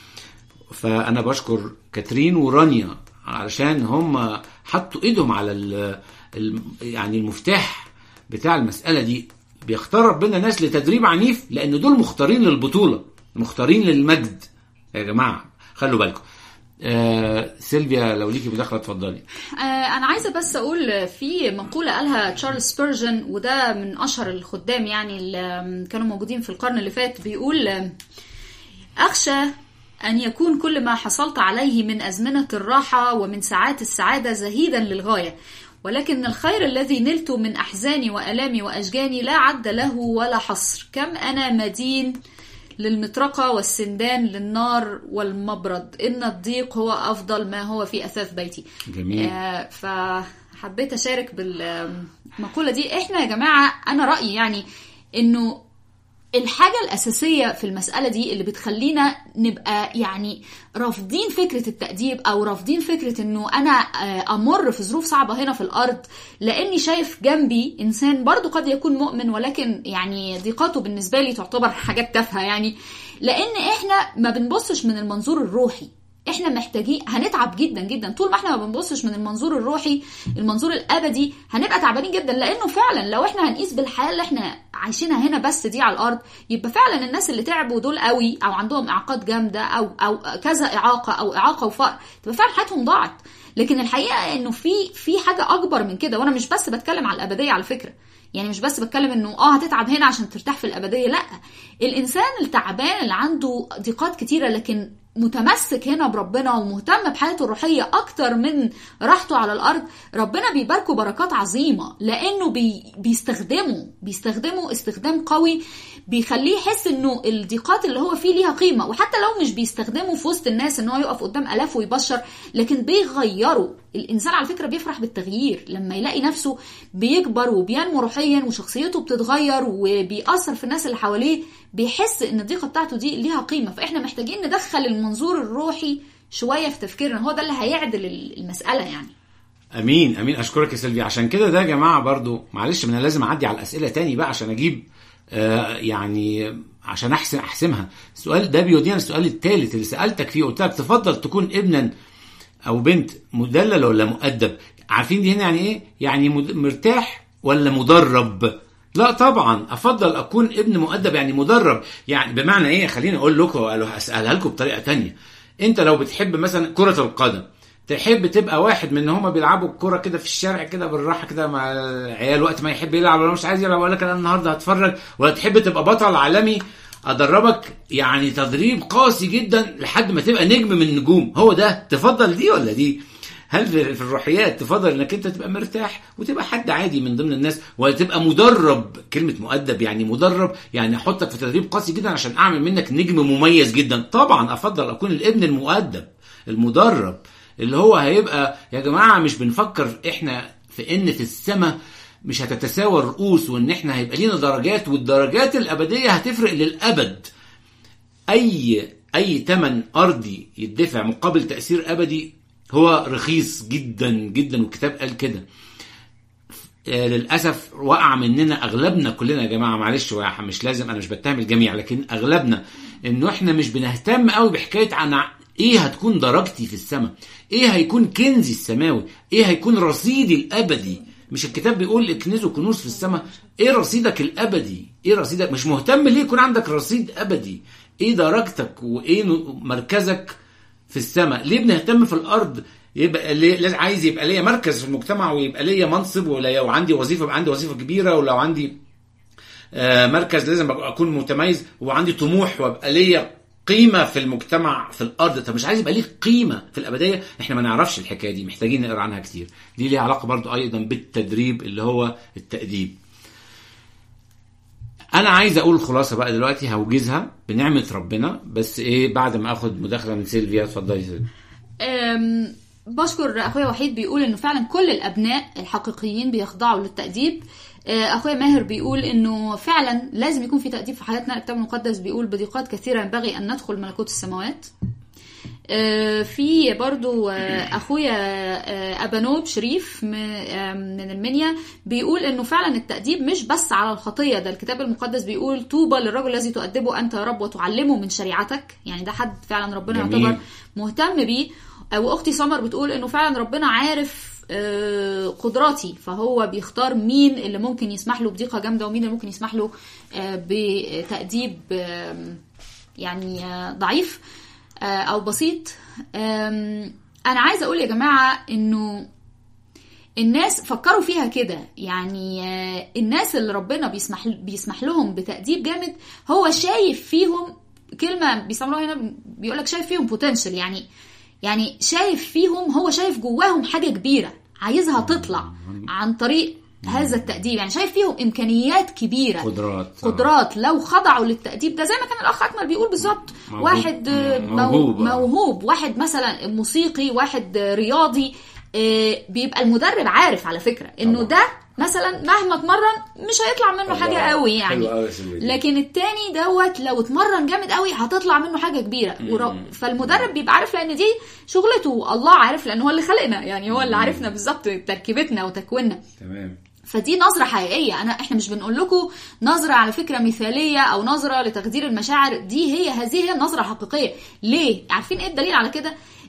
فأنا بشكر كاترين ورانيا علشان هم حطوا ايدهم على ال ال يعني المفتاح بتاع المسألة دي بيختار ربنا ناس لتدريب عنيف لأن دول مختارين للبطولة مختارين للمجد يا جماعة خلوا بالكم آه سيلفيا لو ليكي مداخله اتفضلي آه انا عايزه بس اقول في مقوله قالها تشارلز سبيرجن وده من اشهر الخدام يعني اللي كانوا موجودين في القرن اللي فات بيقول اخشى ان يكون كل ما حصلت عليه من ازمنه الراحه ومن ساعات السعاده زهيدا للغايه ولكن الخير الذي نلته من احزاني والامي واشجاني لا عد له ولا حصر كم انا مدين للمطرقة والسندان للنار والمبرد إن الضيق هو أفضل ما هو في أثاث بيتي جميل آه فحبيت أشارك بالمقولة دي إحنا يا جماعة أنا رأيي يعني إنه الحاجة الأساسية في المسألة دي اللي بتخلينا نبقى يعني رافضين فكرة التأديب أو رافضين فكرة إنه أنا أمر في ظروف صعبة هنا في الأرض لأني شايف جنبي إنسان برضو قد يكون مؤمن ولكن يعني ضيقاته بالنسبة لي تعتبر حاجات تافهة يعني لأن إحنا ما بنبصش من المنظور الروحي احنا محتاجين هنتعب جدا جدا طول ما احنا ما بنبصش من المنظور الروحي المنظور الابدي هنبقى تعبانين جدا لانه فعلا لو احنا هنقيس بالحياه اللي احنا عايشينها هنا بس دي على الارض يبقى فعلا الناس اللي تعبوا دول قوي او عندهم اعاقات جامده او او كذا اعاقه او اعاقه وفقر تبقى فعلا حياتهم ضاعت لكن الحقيقه انه في في حاجه اكبر من كده وانا مش بس بتكلم على الابديه على فكره يعني مش بس بتكلم انه اه هتتعب هنا عشان ترتاح في الابديه لا الانسان التعبان اللي عنده ضيقات كتيره لكن متمسك هنا بربنا ومهتم بحياته الروحيه اكتر من راحته على الارض ربنا بيباركه بركات عظيمه لانه بي بيستخدمه بيستخدمه استخدام قوي بيخليه يحس انه الضيقات اللي هو فيه ليها قيمه وحتى لو مش بيستخدمه في وسط الناس ان هو يقف قدام الاف ويبشر لكن بيغيره الانسان على فكره بيفرح بالتغيير لما يلاقي نفسه بيكبر وبينمو روحيا وشخصيته بتتغير وبيأثر في الناس اللي حواليه بيحس ان الضيقه بتاعته دي ليها قيمه فاحنا محتاجين ندخل المنظور الروحي شويه في تفكيرنا هو ده اللي هيعدل المساله يعني امين امين اشكرك يا سيلفي عشان كده ده يا جماعه برضو معلش ما انا لازم اعدي على الاسئله تاني بقى عشان اجيب آه يعني عشان احسن احسمها السؤال ده بيودينا السؤال الثالث اللي سالتك فيه قلت لك تفضل تكون ابنا او بنت مدلل ولا مؤدب عارفين دي هنا يعني ايه يعني مد- مرتاح ولا مدرب لا طبعا افضل اكون ابن مؤدب يعني مدرب يعني بمعنى ايه خليني اقول لكم اسالها لكم بطريقه تانية انت لو بتحب مثلا كره القدم تحب تبقى واحد من ان هما بيلعبوا الكوره كده في الشارع كده بالراحه كده مع العيال وقت ما يحب يلعب ولا مش عايز يلعب ولا انا النهارده هتفرج ولا تحب تبقى بطل عالمي ادربك يعني تدريب قاسي جدا لحد ما تبقى نجم من النجوم هو ده تفضل دي ولا دي هل في في الروحيات تفضل انك انت تبقى مرتاح وتبقى حد عادي من ضمن الناس ولا تبقى مدرب كلمه مؤدب يعني مدرب يعني احطك في تدريب قاسي جدا عشان اعمل منك نجم مميز جدا طبعا افضل اكون الابن المؤدب المدرب اللي هو هيبقى يا جماعه مش بنفكر احنا في ان في السماء مش هتتساوى الرؤوس وان احنا هيبقى لينا درجات والدرجات الابديه هتفرق للابد اي اي ثمن ارضي يدفع مقابل تاثير ابدي هو رخيص جدا جدا والكتاب قال كده آه، للاسف وقع مننا اغلبنا كلنا يا جماعه معلش هو مش لازم انا مش بتهم الجميع لكن اغلبنا انه احنا مش بنهتم قوي بحكايه عن ايه هتكون درجتي في السماء ايه هيكون كنزي السماوي ايه هيكون رصيدي الابدي مش الكتاب بيقول اكنزوا كنوز في السماء ايه رصيدك الابدي ايه رصيدك مش مهتم ليه يكون عندك رصيد ابدي ايه درجتك وايه ن- مركزك في السماء ليه بنهتم في الارض يبقى ليه لازم عايز يبقى ليا مركز في المجتمع ويبقى ليا منصب ولا وعندي وظيفه يبقى عندي وظيفه كبيره ولو عندي آه، مركز لازم أبقى اكون متميز وعندي طموح وابقى ليا قيمه في المجتمع في الارض طب مش عايز يبقى ليك قيمه في الابديه احنا ما نعرفش الحكايه دي محتاجين نقرا عنها كتير دي ليها علاقه برضو ايضا بالتدريب اللي هو التاديب انا عايز اقول خلاصه بقى دلوقتي هوجزها بنعمه ربنا بس ايه بعد ما اخد مداخله من سيلفيا اتفضلي سيلفيا أم، بشكر اخويا وحيد بيقول انه فعلا كل الابناء الحقيقيين بيخضعوا للتاديب أه، اخويا ماهر بيقول انه فعلا لازم يكون في تاديب في حياتنا الكتاب المقدس بيقول بضيقات كثيره ينبغي ان ندخل ملكوت السماوات أه، في برضو أه، اخويا أه، ابانوب شريف م- أه، من المنيا بيقول انه فعلا التاديب مش بس على الخطيه ده الكتاب المقدس بيقول طوبى للرجل الذي تؤدبه انت يا رب وتعلمه من شريعتك يعني ده حد فعلا ربنا جميل. يعتبر مهتم بيه واختي سمر بتقول انه فعلا ربنا عارف آه، قدراتي فهو بيختار مين اللي ممكن يسمح له بضيقه جامده ومين اللي ممكن يسمح له آه، بتاديب آم، يعني آه، ضعيف آه، او بسيط آم، انا عايزه اقول يا جماعه انه الناس فكروا فيها كده يعني آه، الناس اللي ربنا بيسمح بيسمح لهم بتأديب جامد هو شايف فيهم كلمة بيسموها هنا بيقول لك شايف فيهم بوتنشال يعني يعني شايف فيهم هو شايف جواهم حاجة كبيرة عايزها تطلع عن طريق هذا التأديب يعني شايف فيهم إمكانيات كبيرة قدرات قدرات لو خضعوا للتأديب ده زي ما كان الأخ أكمل بيقول بالظبط موهوب. واحد آه، مو- موهوب. موهوب واحد مثلا موسيقي واحد آه، رياضي آه، بيبقى المدرب عارف على فكرة إنه طبعا. ده مثلا مهما اتمرن مش هيطلع منه الله. حاجة قوي يعني حلو قوي يا سيلفيا دي. لكن التاني دوت لو اتمرن جامد قوي هتطلع منه حاجه كبيره ور... فالمدرب بيبقى عارف لان دي شغلته الله عارف لان هو اللي خلقنا يعني هو اللي عارفنا بالظبط تركيبتنا وتكويننا تمام فدي نظرة حقيقية أنا إحنا مش بنقول لكم نظرة على فكرة مثالية أو نظرة لتخدير المشاعر دي هي هذه هي النظرة الحقيقية ليه؟ عارفين إيه الدليل على كده؟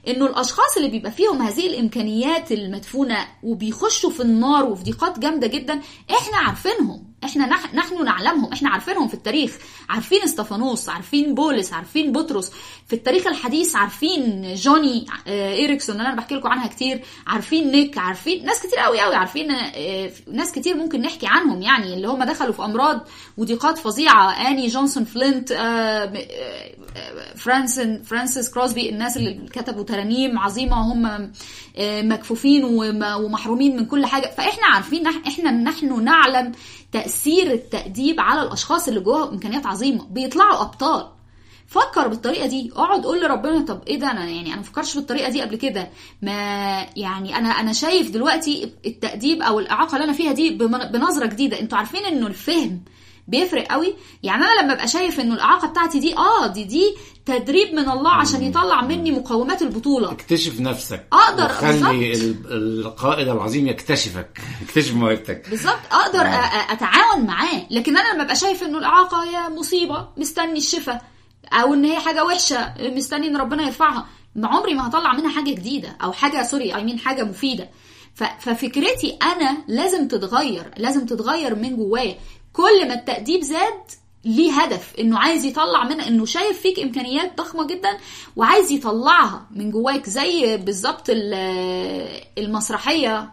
انه الاشخاص اللي بيبقى فيهم هذه الامكانيات المدفونه وبيخشوا في النار وفي ضيقات جامده جدا احنا عارفينهم احنا نح- نحن نعلمهم احنا عارفينهم في التاريخ عارفين استفانوس عارفين بولس عارفين بطرس في التاريخ الحديث عارفين جوني آه، إيريكسون اللي انا بحكي لكم عنها كتير عارفين نيك عارفين ناس كتير قوي قوي عارفين آه، ناس كتير ممكن نحكي عنهم يعني اللي هم دخلوا في امراض وضيقات فظيعه اني جونسون فلينت آه، آه، فرانسن فرانسيس كروسبي الناس اللي كتبوا ترانيم عظيمه وهم آه، مكفوفين وم- ومحرومين من كل حاجه فاحنا عارفين نح- احنا نحن نعلم تاثير التاديب على الاشخاص اللي جواهم امكانيات عظيمه بيطلعوا ابطال فكر بالطريقه دي اقعد قول لربنا طب ايه ده انا يعني انا مفكرش بالطريقه دي قبل كده ما يعني انا انا شايف دلوقتي التاديب او الاعاقه اللي انا فيها دي بمن- بنظره جديده انتوا عارفين انه الفهم بيفرق قوي يعني انا لما ابقى شايف انه الاعاقه بتاعتي دي اه دي دي تدريب من الله عشان يطلع مني مقومات البطوله اكتشف نفسك أقدر، وخلي ال- القائد العظيم يكتشفك يكتشف موهبتك بالظبط اقدر أ- أ- اتعاون معاه لكن انا لما ابقى شايف انه الاعاقه هي مصيبه مستني الشفاء او ان هي حاجه وحشه مستني ان ربنا يرفعها ما عمري ما هطلع منها حاجه جديده او حاجه سوري اي مين حاجه مفيده ف- ففكرتي انا لازم تتغير لازم تتغير من جوايا كل ما التأديب زاد ليه هدف انه عايز يطلع منها انه شايف فيك امكانيات ضخمه جدا وعايز يطلعها من جواك زي بالظبط ال- المسرحيه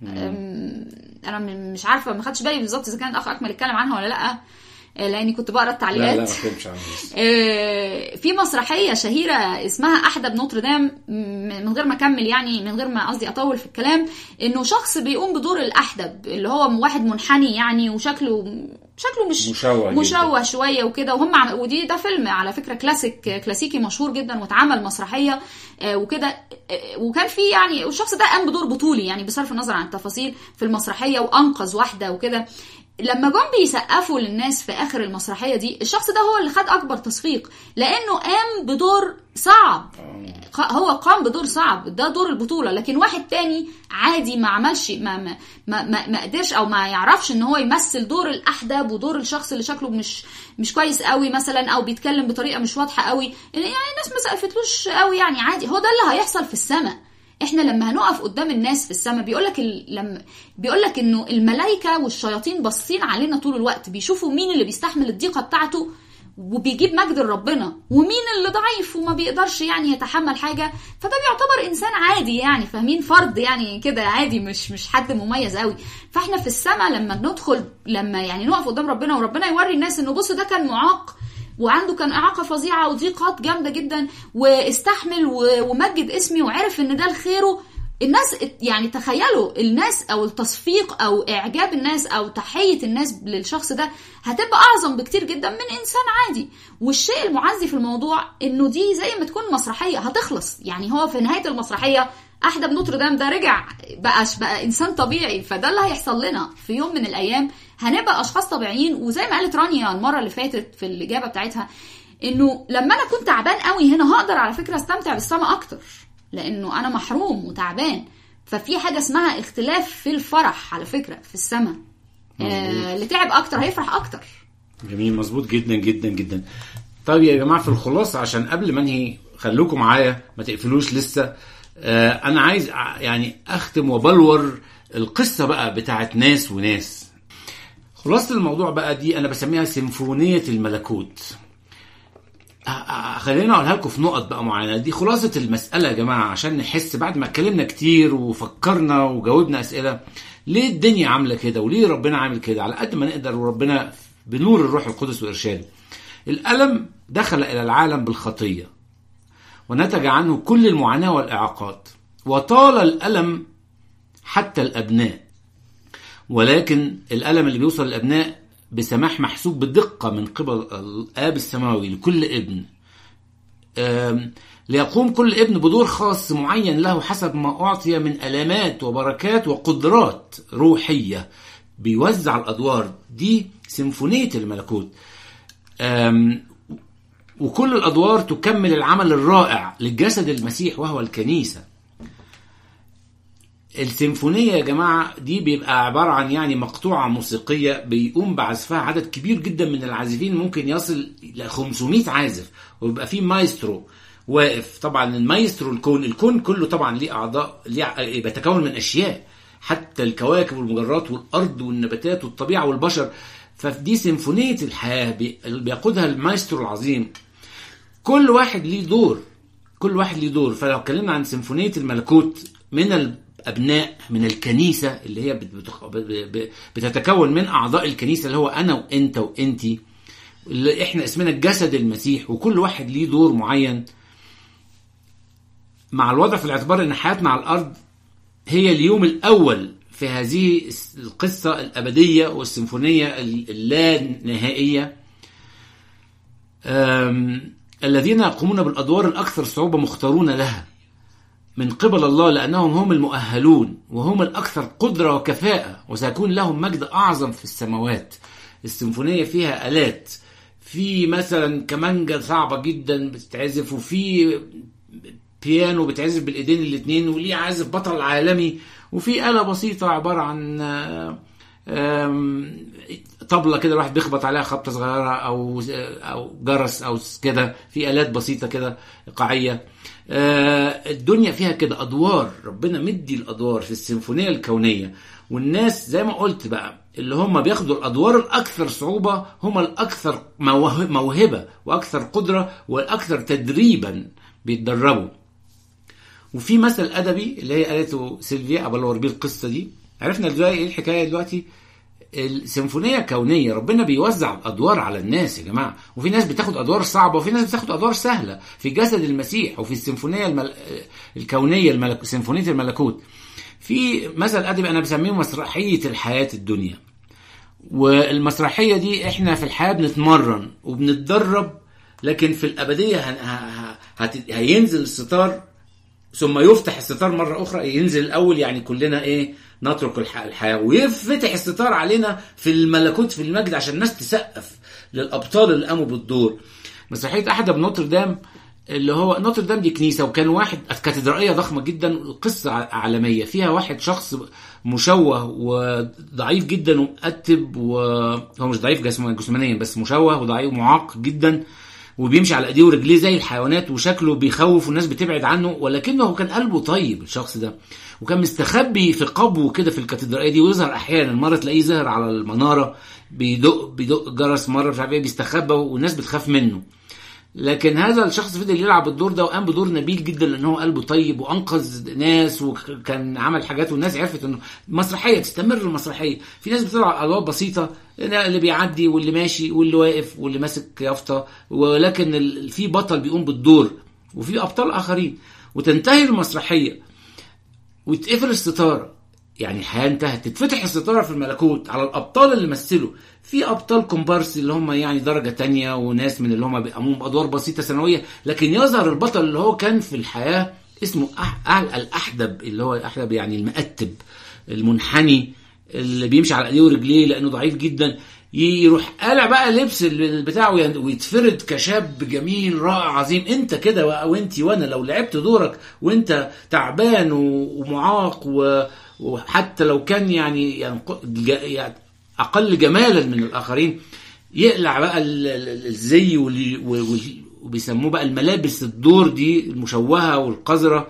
أم، انا م- مش عارفه ما خدتش بالي بالظبط اذا كان الاخ اكمل اتكلم عنها ولا لا آه، لاني كنت بقرا لا لا التعليقات ما اتكلمش عنه بس. آه، في مسرحيه شهيره اسمها احدب نوتردام م- من غير ما اكمل يعني من غير ما قصدي اطول في الكلام انه شخص بيقوم بدور الاحدب اللي هو واحد منحني يعني وشكله شكله مش مشوه جداً. مشوه شويه وكده وهم عم... ودي ده فيلم على فكره كلاسيك كلاسيكي مشهور جدا واتعمل مسرحيه آه، وكده آه، وكان في يعني والشخص ده قام بدور بطولي يعني بصرف النظر عن التفاصيل في المسرحيه وانقذ واحده وكده لما جم بيسقفوا للناس في اخر المسرحيه دي الشخص ده هو اللي خد اكبر تصفيق لانه قام بدور صعب ق- هو قام بدور صعب ده دور البطوله لكن واحد تاني عادي ما عملش ما ما ما, ما, ما قدرش او ما يعرفش ان هو يمثل دور الاحدب ودور الشخص اللي شكله مش مش كويس قوي مثلا او بيتكلم بطريقه مش واضحه قوي يعني الناس ما سقفتلوش قوي يعني عادي هو ده اللي هيحصل في السماء احنا لما هنقف قدام الناس في السماء بيقول لك ال... لما بيقول لك انه الملائكه والشياطين باصين علينا طول الوقت بيشوفوا مين اللي بيستحمل الضيقه بتاعته وبيجيب مجد لربنا ومين اللي ضعيف وما بيقدرش يعني يتحمل حاجه فده بيعتبر انسان عادي يعني فاهمين فرد يعني كده عادي مش مش حد مميز قوي فاحنا في السماء لما ندخل لما يعني نقف قدام ربنا وربنا يوري الناس انه بصوا ده كان معاق وعنده كان إعاقة فظيعة وضيقات جامدة جدا واستحمل و- ومجد اسمي وعرف إن ده لخيره الناس ات- يعني تخيلوا الناس او التصفيق او اعجاب الناس او تحيه الناس للشخص ده هتبقى اعظم بكتير جدا من انسان عادي والشيء المعزي في الموضوع انه دي زي ما تكون مسرحيه هتخلص يعني هو في نهايه المسرحيه احدى بنوتردام ده رجع بقى بقى انسان طبيعي فده اللي هيحصل لنا في يوم من الايام هنبقى اشخاص طبيعيين وزي ما قالت رانيا المره اللي فاتت في الاجابه بتاعتها انه لما انا كنت تعبان قوي هنا هقدر على فكره استمتع بالسما اكتر لانه انا محروم وتعبان ففي حاجه اسمها اختلاف في الفرح على فكره في السماء آه اللي تعب اكتر هيفرح اكتر جميل مظبوط جدا جدا جدا طيب يا جماعه في الخلاصه عشان قبل ما انهي خلوكم معايا ما تقفلوش لسه آه انا عايز ع- يعني اختم وبلور القصه بقى بتاعت ناس وناس خلاصه الموضوع بقى دي انا بسميها سيمفونيه الملكوت آه، آه، خلينا اقولها لكم في نقط بقى معينه دي خلاصه المساله يا جماعه عشان نحس بعد ما اتكلمنا كتير وفكرنا وجاوبنا اسئله ليه الدنيا عامله كده وليه ربنا عامل كده على قد ما نقدر وربنا بنور الروح القدس وارشاده الالم دخل الى العالم بالخطيه ونتج عنه كل المعاناه والاعاقات وطال الالم حتى الابناء ولكن الألم اللي بيوصل للأبناء بسماح محسوب بدقة من قبل الآب السماوي لكل ابن آم، ليقوم كل ابن بدور خاص معين له حسب ما أعطي من ألامات وبركات وقدرات روحية بيوزع الأدوار دي سيمفونية الملكوت آم، وكل الأدوار تكمل العمل الرائع للجسد المسيح وهو الكنيسة السيمفونية يا جماعة دي بيبقى عبارة عن يعني مقطوعة موسيقية بيقوم بعزفها عدد كبير جدا من العازفين ممكن يصل ل 500 عازف ويبقى فيه مايسترو واقف طبعا المايسترو الكون الكون كله طبعا ليه اعضاء ليه بيتكون من اشياء حتى الكواكب والمجرات والارض والنباتات والطبيعه والبشر فدي سيمفونيه الحياه بي- بيقودها المايسترو العظيم كل واحد ليه دور كل واحد ليه دور فلو اتكلمنا عن سيمفونيه الملكوت من الابناء من الكنيسه اللي هي بت- بتخ- ب- ب- بتتكون من اعضاء الكنيسه اللي هو انا وانت وانتي اللي احنا اسمنا جسد المسيح وكل واحد ليه دور معين مع الوضع في الاعتبار ان حياتنا على الارض هي اليوم الاول في هذه القصه الابديه والسيمفونيه اللانهائيه أم، الذين يقومون بالادوار الاكثر صعوبه مختارون لها من قبل الله لانهم هم المؤهلون وهم الاكثر قدره وكفاءه وسيكون لهم مجد اعظم في السماوات السيمفونيه فيها الات في مثلا كمانجا صعبه جدا بتتعزف وفي بيانو بتعزف بالايدين الاثنين وليه عازف بطل عالمي وفي آلة بسيطة عبارة عن آه، آم، طبلة كده الواحد بيخبط عليها خبطة صغيرة أو أو جرس أو كده في آلات بسيطة كده إيقاعية آه، الدنيا فيها كده أدوار ربنا مدي الأدوار في السيمفونية الكونية والناس زي ما قلت بقى اللي هم بياخدوا الأدوار الأكثر صعوبة هم الأكثر موه- موهبة وأكثر قدرة والأكثر تدريبا بيتدربوا وفي مثل ادبي اللي هي قالته سيلفيا ابلور بيه القصه دي عرفنا دلوقتي ايه الحكايه دلوقتي السيمفونيه كونيه ربنا بيوزع الادوار على الناس يا جماعه وفي ناس بتاخد ادوار صعبه وفي ناس بتاخد ادوار سهله في جسد المسيح وفي السيمفونيه المل... الكونيه الملك... سيمفونيه الملكوت في مثل ادبي انا بسميه مسرحيه الحياه الدنيا والمسرحيه دي احنا في الحياه بنتمرن وبنتدرب لكن في الابديه هن... ه... ه... هت... هينزل الستار ثم يفتح الستار مرة أخرى ينزل الأول يعني كلنا إيه نترك الح- الحياة ويفتح الستار علينا في الملكوت في المجد عشان الناس تسقف للأبطال اللي قاموا بالدور مسرحية أحد بنوتردام اللي هو نوتردام دي كنيسة وكان واحد كاتدرائية ضخمة جدا قصة ع- عالمية فيها واحد شخص مشوه وضعيف جدا ومؤتب وهو مش ضعيف جسم- جسمانيا بس مشوه وضعيف معاق جدا وبيمشي على ايديه ورجليه زي الحيوانات وشكله بيخوف والناس بتبعد عنه ولكنه هو كان قلبه طيب الشخص ده وكان مستخبي في قبو كده في الكاتدرائيه دي ويظهر احيانا مره تلاقيه ظهر على المناره بيدق بيدق جرس مره مش عارف ايه بيستخبى والناس بتخاف منه لكن هذا الشخص فضل يلعب الدور ده وقام بدور نبيل جدا لان هو قلبه طيب وانقذ ناس وكان عمل حاجات والناس عرفت انه مسرحيه تستمر المسرحيه في ناس بتلعب ادوار بسيطه اللي بيعدي واللي ماشي واللي واقف واللي ماسك يافطه ولكن ال- في بطل بيقوم بالدور وفي ابطال اخرين وتنتهي المسرحيه ويتقفل الستاره يعني الحياه انتهت تتفتح الستاره في الملكوت على الابطال اللي مثلوا في ابطال كومبارس اللي هم يعني درجه تانية وناس من اللي هم بيقوموا بادوار بسيطه ثانويه لكن يظهر البطل اللي هو كان في الحياه اسمه أح... أح... الاحدب اللي هو الاحدب يعني المؤتب المنحني اللي بيمشي على ايديه ورجليه لانه ضعيف جدا يروح قالع بقى لبس ال- بتاعه ين- ويتفرد كشاب جميل رائع عظيم انت كده بقى وانت وانا لو لعبت دورك وانت تعبان و- ومعاق و- وحتى لو كان يعني ينق- ج- يعني اقل جمالا من الاخرين يقلع بقى ال- ال- الزي واللي- وال- وبيسموه بقى الملابس الدور دي المشوهه والقذره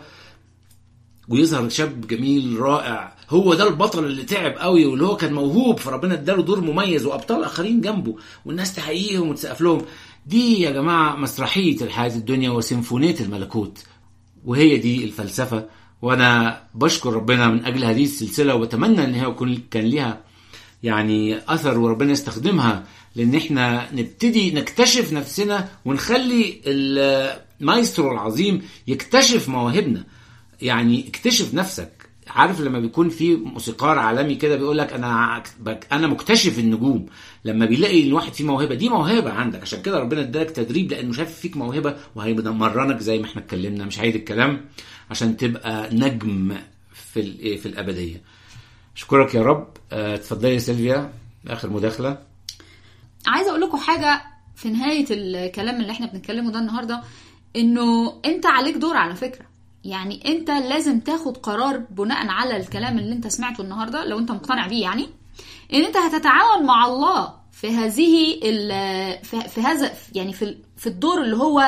ويظهر شاب جميل رائع هو ده البطل اللي تعب قوي واللي هو كان موهوب فربنا اداله دور مميز وابطال اخرين جنبه والناس تحييهم وتسقف لهم دي يا جماعه مسرحيه الحياه الدنيا وسيمفونيه الملكوت وهي دي الفلسفه وانا بشكر ربنا من اجل هذه السلسله وبتمنى ان هي يكون كان ليها يعني اثر وربنا يستخدمها لان احنا نبتدي نكتشف نفسنا ونخلي المايسترو العظيم يكتشف مواهبنا يعني اكتشف نفسك عارف لما بيكون في موسيقار عالمي كده بيقول لك انا بك- انا مكتشف النجوم لما بيلاقي ان واحد فيه موهبه دي موهبه عندك عشان كده ربنا ادالك تدريب لانه شايف فيك موهبه وهيمرنك زي ما احنا اتكلمنا مش عايد الكلام عشان تبقى نجم في ال- في الابديه اشكرك يا رب آه، اتفضلي يا سيلفيا اخر مداخله عايزه اقول لكم حاجه في نهايه الكلام اللي احنا بنتكلمه ده النهارده انه انت عليك دور على فكره يعني انت لازم تاخد قرار بناء على الكلام اللي انت سمعته النهارده لو انت مقتنع بيه يعني ان انت هتتعاون مع الله في هذه ال- في في هذا يعني في ال- في الدور اللي هو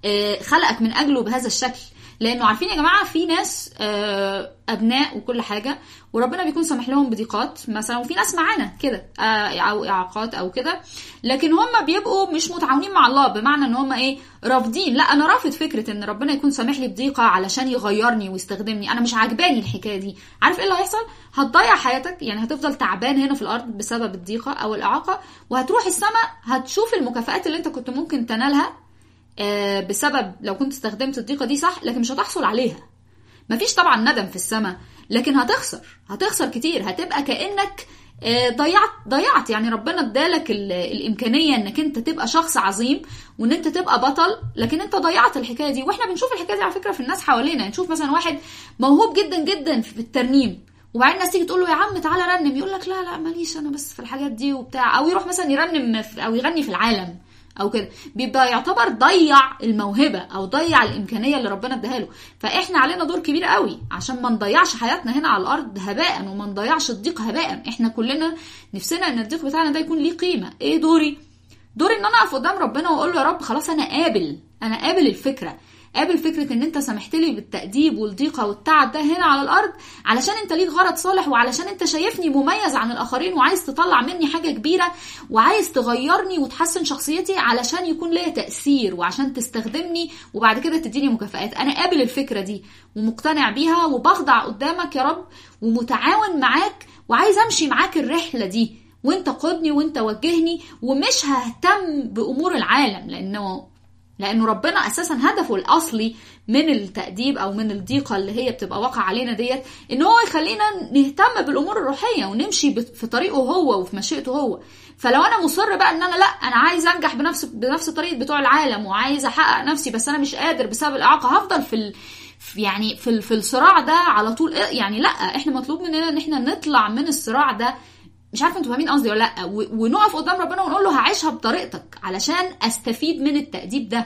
آه، خلقك من اجله بهذا الشكل لانه عارفين يا جماعه في ناس آه، ابناء وكل حاجه وربنا بيكون سامح لهم بضيقات مثلا وفي ناس معانا كده آه، او اعاقات او كده لكن هم بيبقوا مش متعاونين مع الله بمعنى ان هم ايه رافضين لا انا رافض فكره ان ربنا يكون سامح لي بضيقه علشان يغيرني ويستخدمني انا مش عاجباني الحكايه دي عارف ايه اللي هيحصل هتضيع حياتك يعني هتفضل تعبان هنا في الارض بسبب الضيقه او الاعاقه وهتروح السماء هتشوف المكافآت اللي انت كنت ممكن تنالها آه، بسبب لو كنت استخدمت الضيقه دي صح لكن مش هتحصل عليها مفيش طبعا ندم في السماء لكن هتخسر هتخسر كتير هتبقى كانك آه، ضيعت ضيعت يعني ربنا ادالك ال- الامكانيه انك انت تبقى شخص عظيم وان انت تبقى بطل لكن انت ضيعت الحكايه دي واحنا بنشوف الحكايه دي على فكره في الناس حوالينا نشوف مثلا واحد موهوب جدا جدا في الترنيم وبعدين الناس تيجي تقول له يا عم تعالى رنم يقول لك لا لا ماليش انا بس في الحاجات دي وبتاع او يروح مثلا يرنم في- او يغني في العالم او كده بيبقى يعتبر ضيع الموهبه او ضيع الامكانيه اللي ربنا اداها له فاحنا علينا دور كبير قوي عشان ما نضيعش حياتنا هنا على الارض هباء وما نضيعش الضيق هباء احنا كلنا نفسنا ان الضيق بتاعنا ده يكون ليه قيمه ايه دوري دوري ان انا اقف قدام ربنا واقول له يا رب خلاص انا قابل انا قابل الفكره قابل فكره ان انت سمحت لي بالتاديب والضيقه والتعب ده هنا على الارض علشان انت ليك غرض صالح وعلشان انت شايفني مميز عن الاخرين وعايز تطلع مني حاجه كبيره وعايز تغيرني وتحسن شخصيتي علشان يكون ليا تاثير وعشان تستخدمني وبعد كده تديني مكافآت انا قابل الفكره دي ومقتنع بيها وبخضع قدامك يا رب ومتعاون معاك وعايز امشي معاك الرحله دي وانت قدني وانت وجهني ومش ههتم بامور العالم لانه لانه ربنا اساسا هدفه الاصلي من التاديب او من الضيقه اللي هي بتبقى واقع علينا ديت ان هو يخلينا نهتم بالامور الروحيه ونمشي بت- في طريقه هو وفي مشيئته هو فلو انا مصر بقى ان انا لا انا عايز انجح بنفس بنفس طريقه بتوع العالم وعايز احقق نفسي بس انا مش قادر بسبب الاعاقه هفضل في ال... في- يعني في ال- في الصراع ده على طول إيه؟ يعني لا احنا مطلوب مننا ان احنا نطلع من الصراع ده مش عارفه انتوا فاهمين قصدي ولا لا و- ونقف قدام ربنا ونقول له هعيشها بطريقتك علشان استفيد من التأديب ده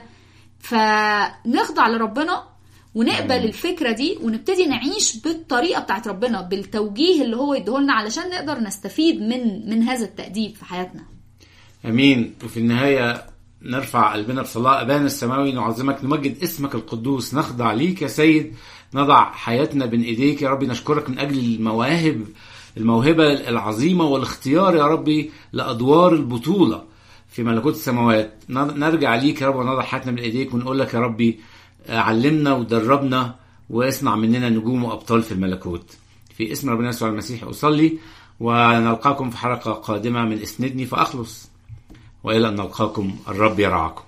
فنخضع لربنا ونقبل الفكره دي ونبتدي نعيش بالطريقه بتاعت ربنا بالتوجيه اللي هو يديهولنا علشان نقدر نستفيد من من هذا التأديب في حياتنا امين وفي النهايه نرفع قلبنا بصلاه ابانا السماوي نعظمك نمجد اسمك القدوس نخضع ليك يا سيد نضع حياتنا بين ايديك يا ربي نشكرك من اجل المواهب الموهبه العظيمه والاختيار يا ربي لادوار البطوله في ملكوت السماوات نرجع ليك يا رب ونضع حياتنا بين ايديك ونقول لك يا ربي علمنا ودربنا واصنع مننا نجوم وابطال في الملكوت في اسم ربنا يسوع المسيح اصلي ونلقاكم في حلقه قادمه من اسندني فاخلص والى ان نلقاكم الرب يرعاكم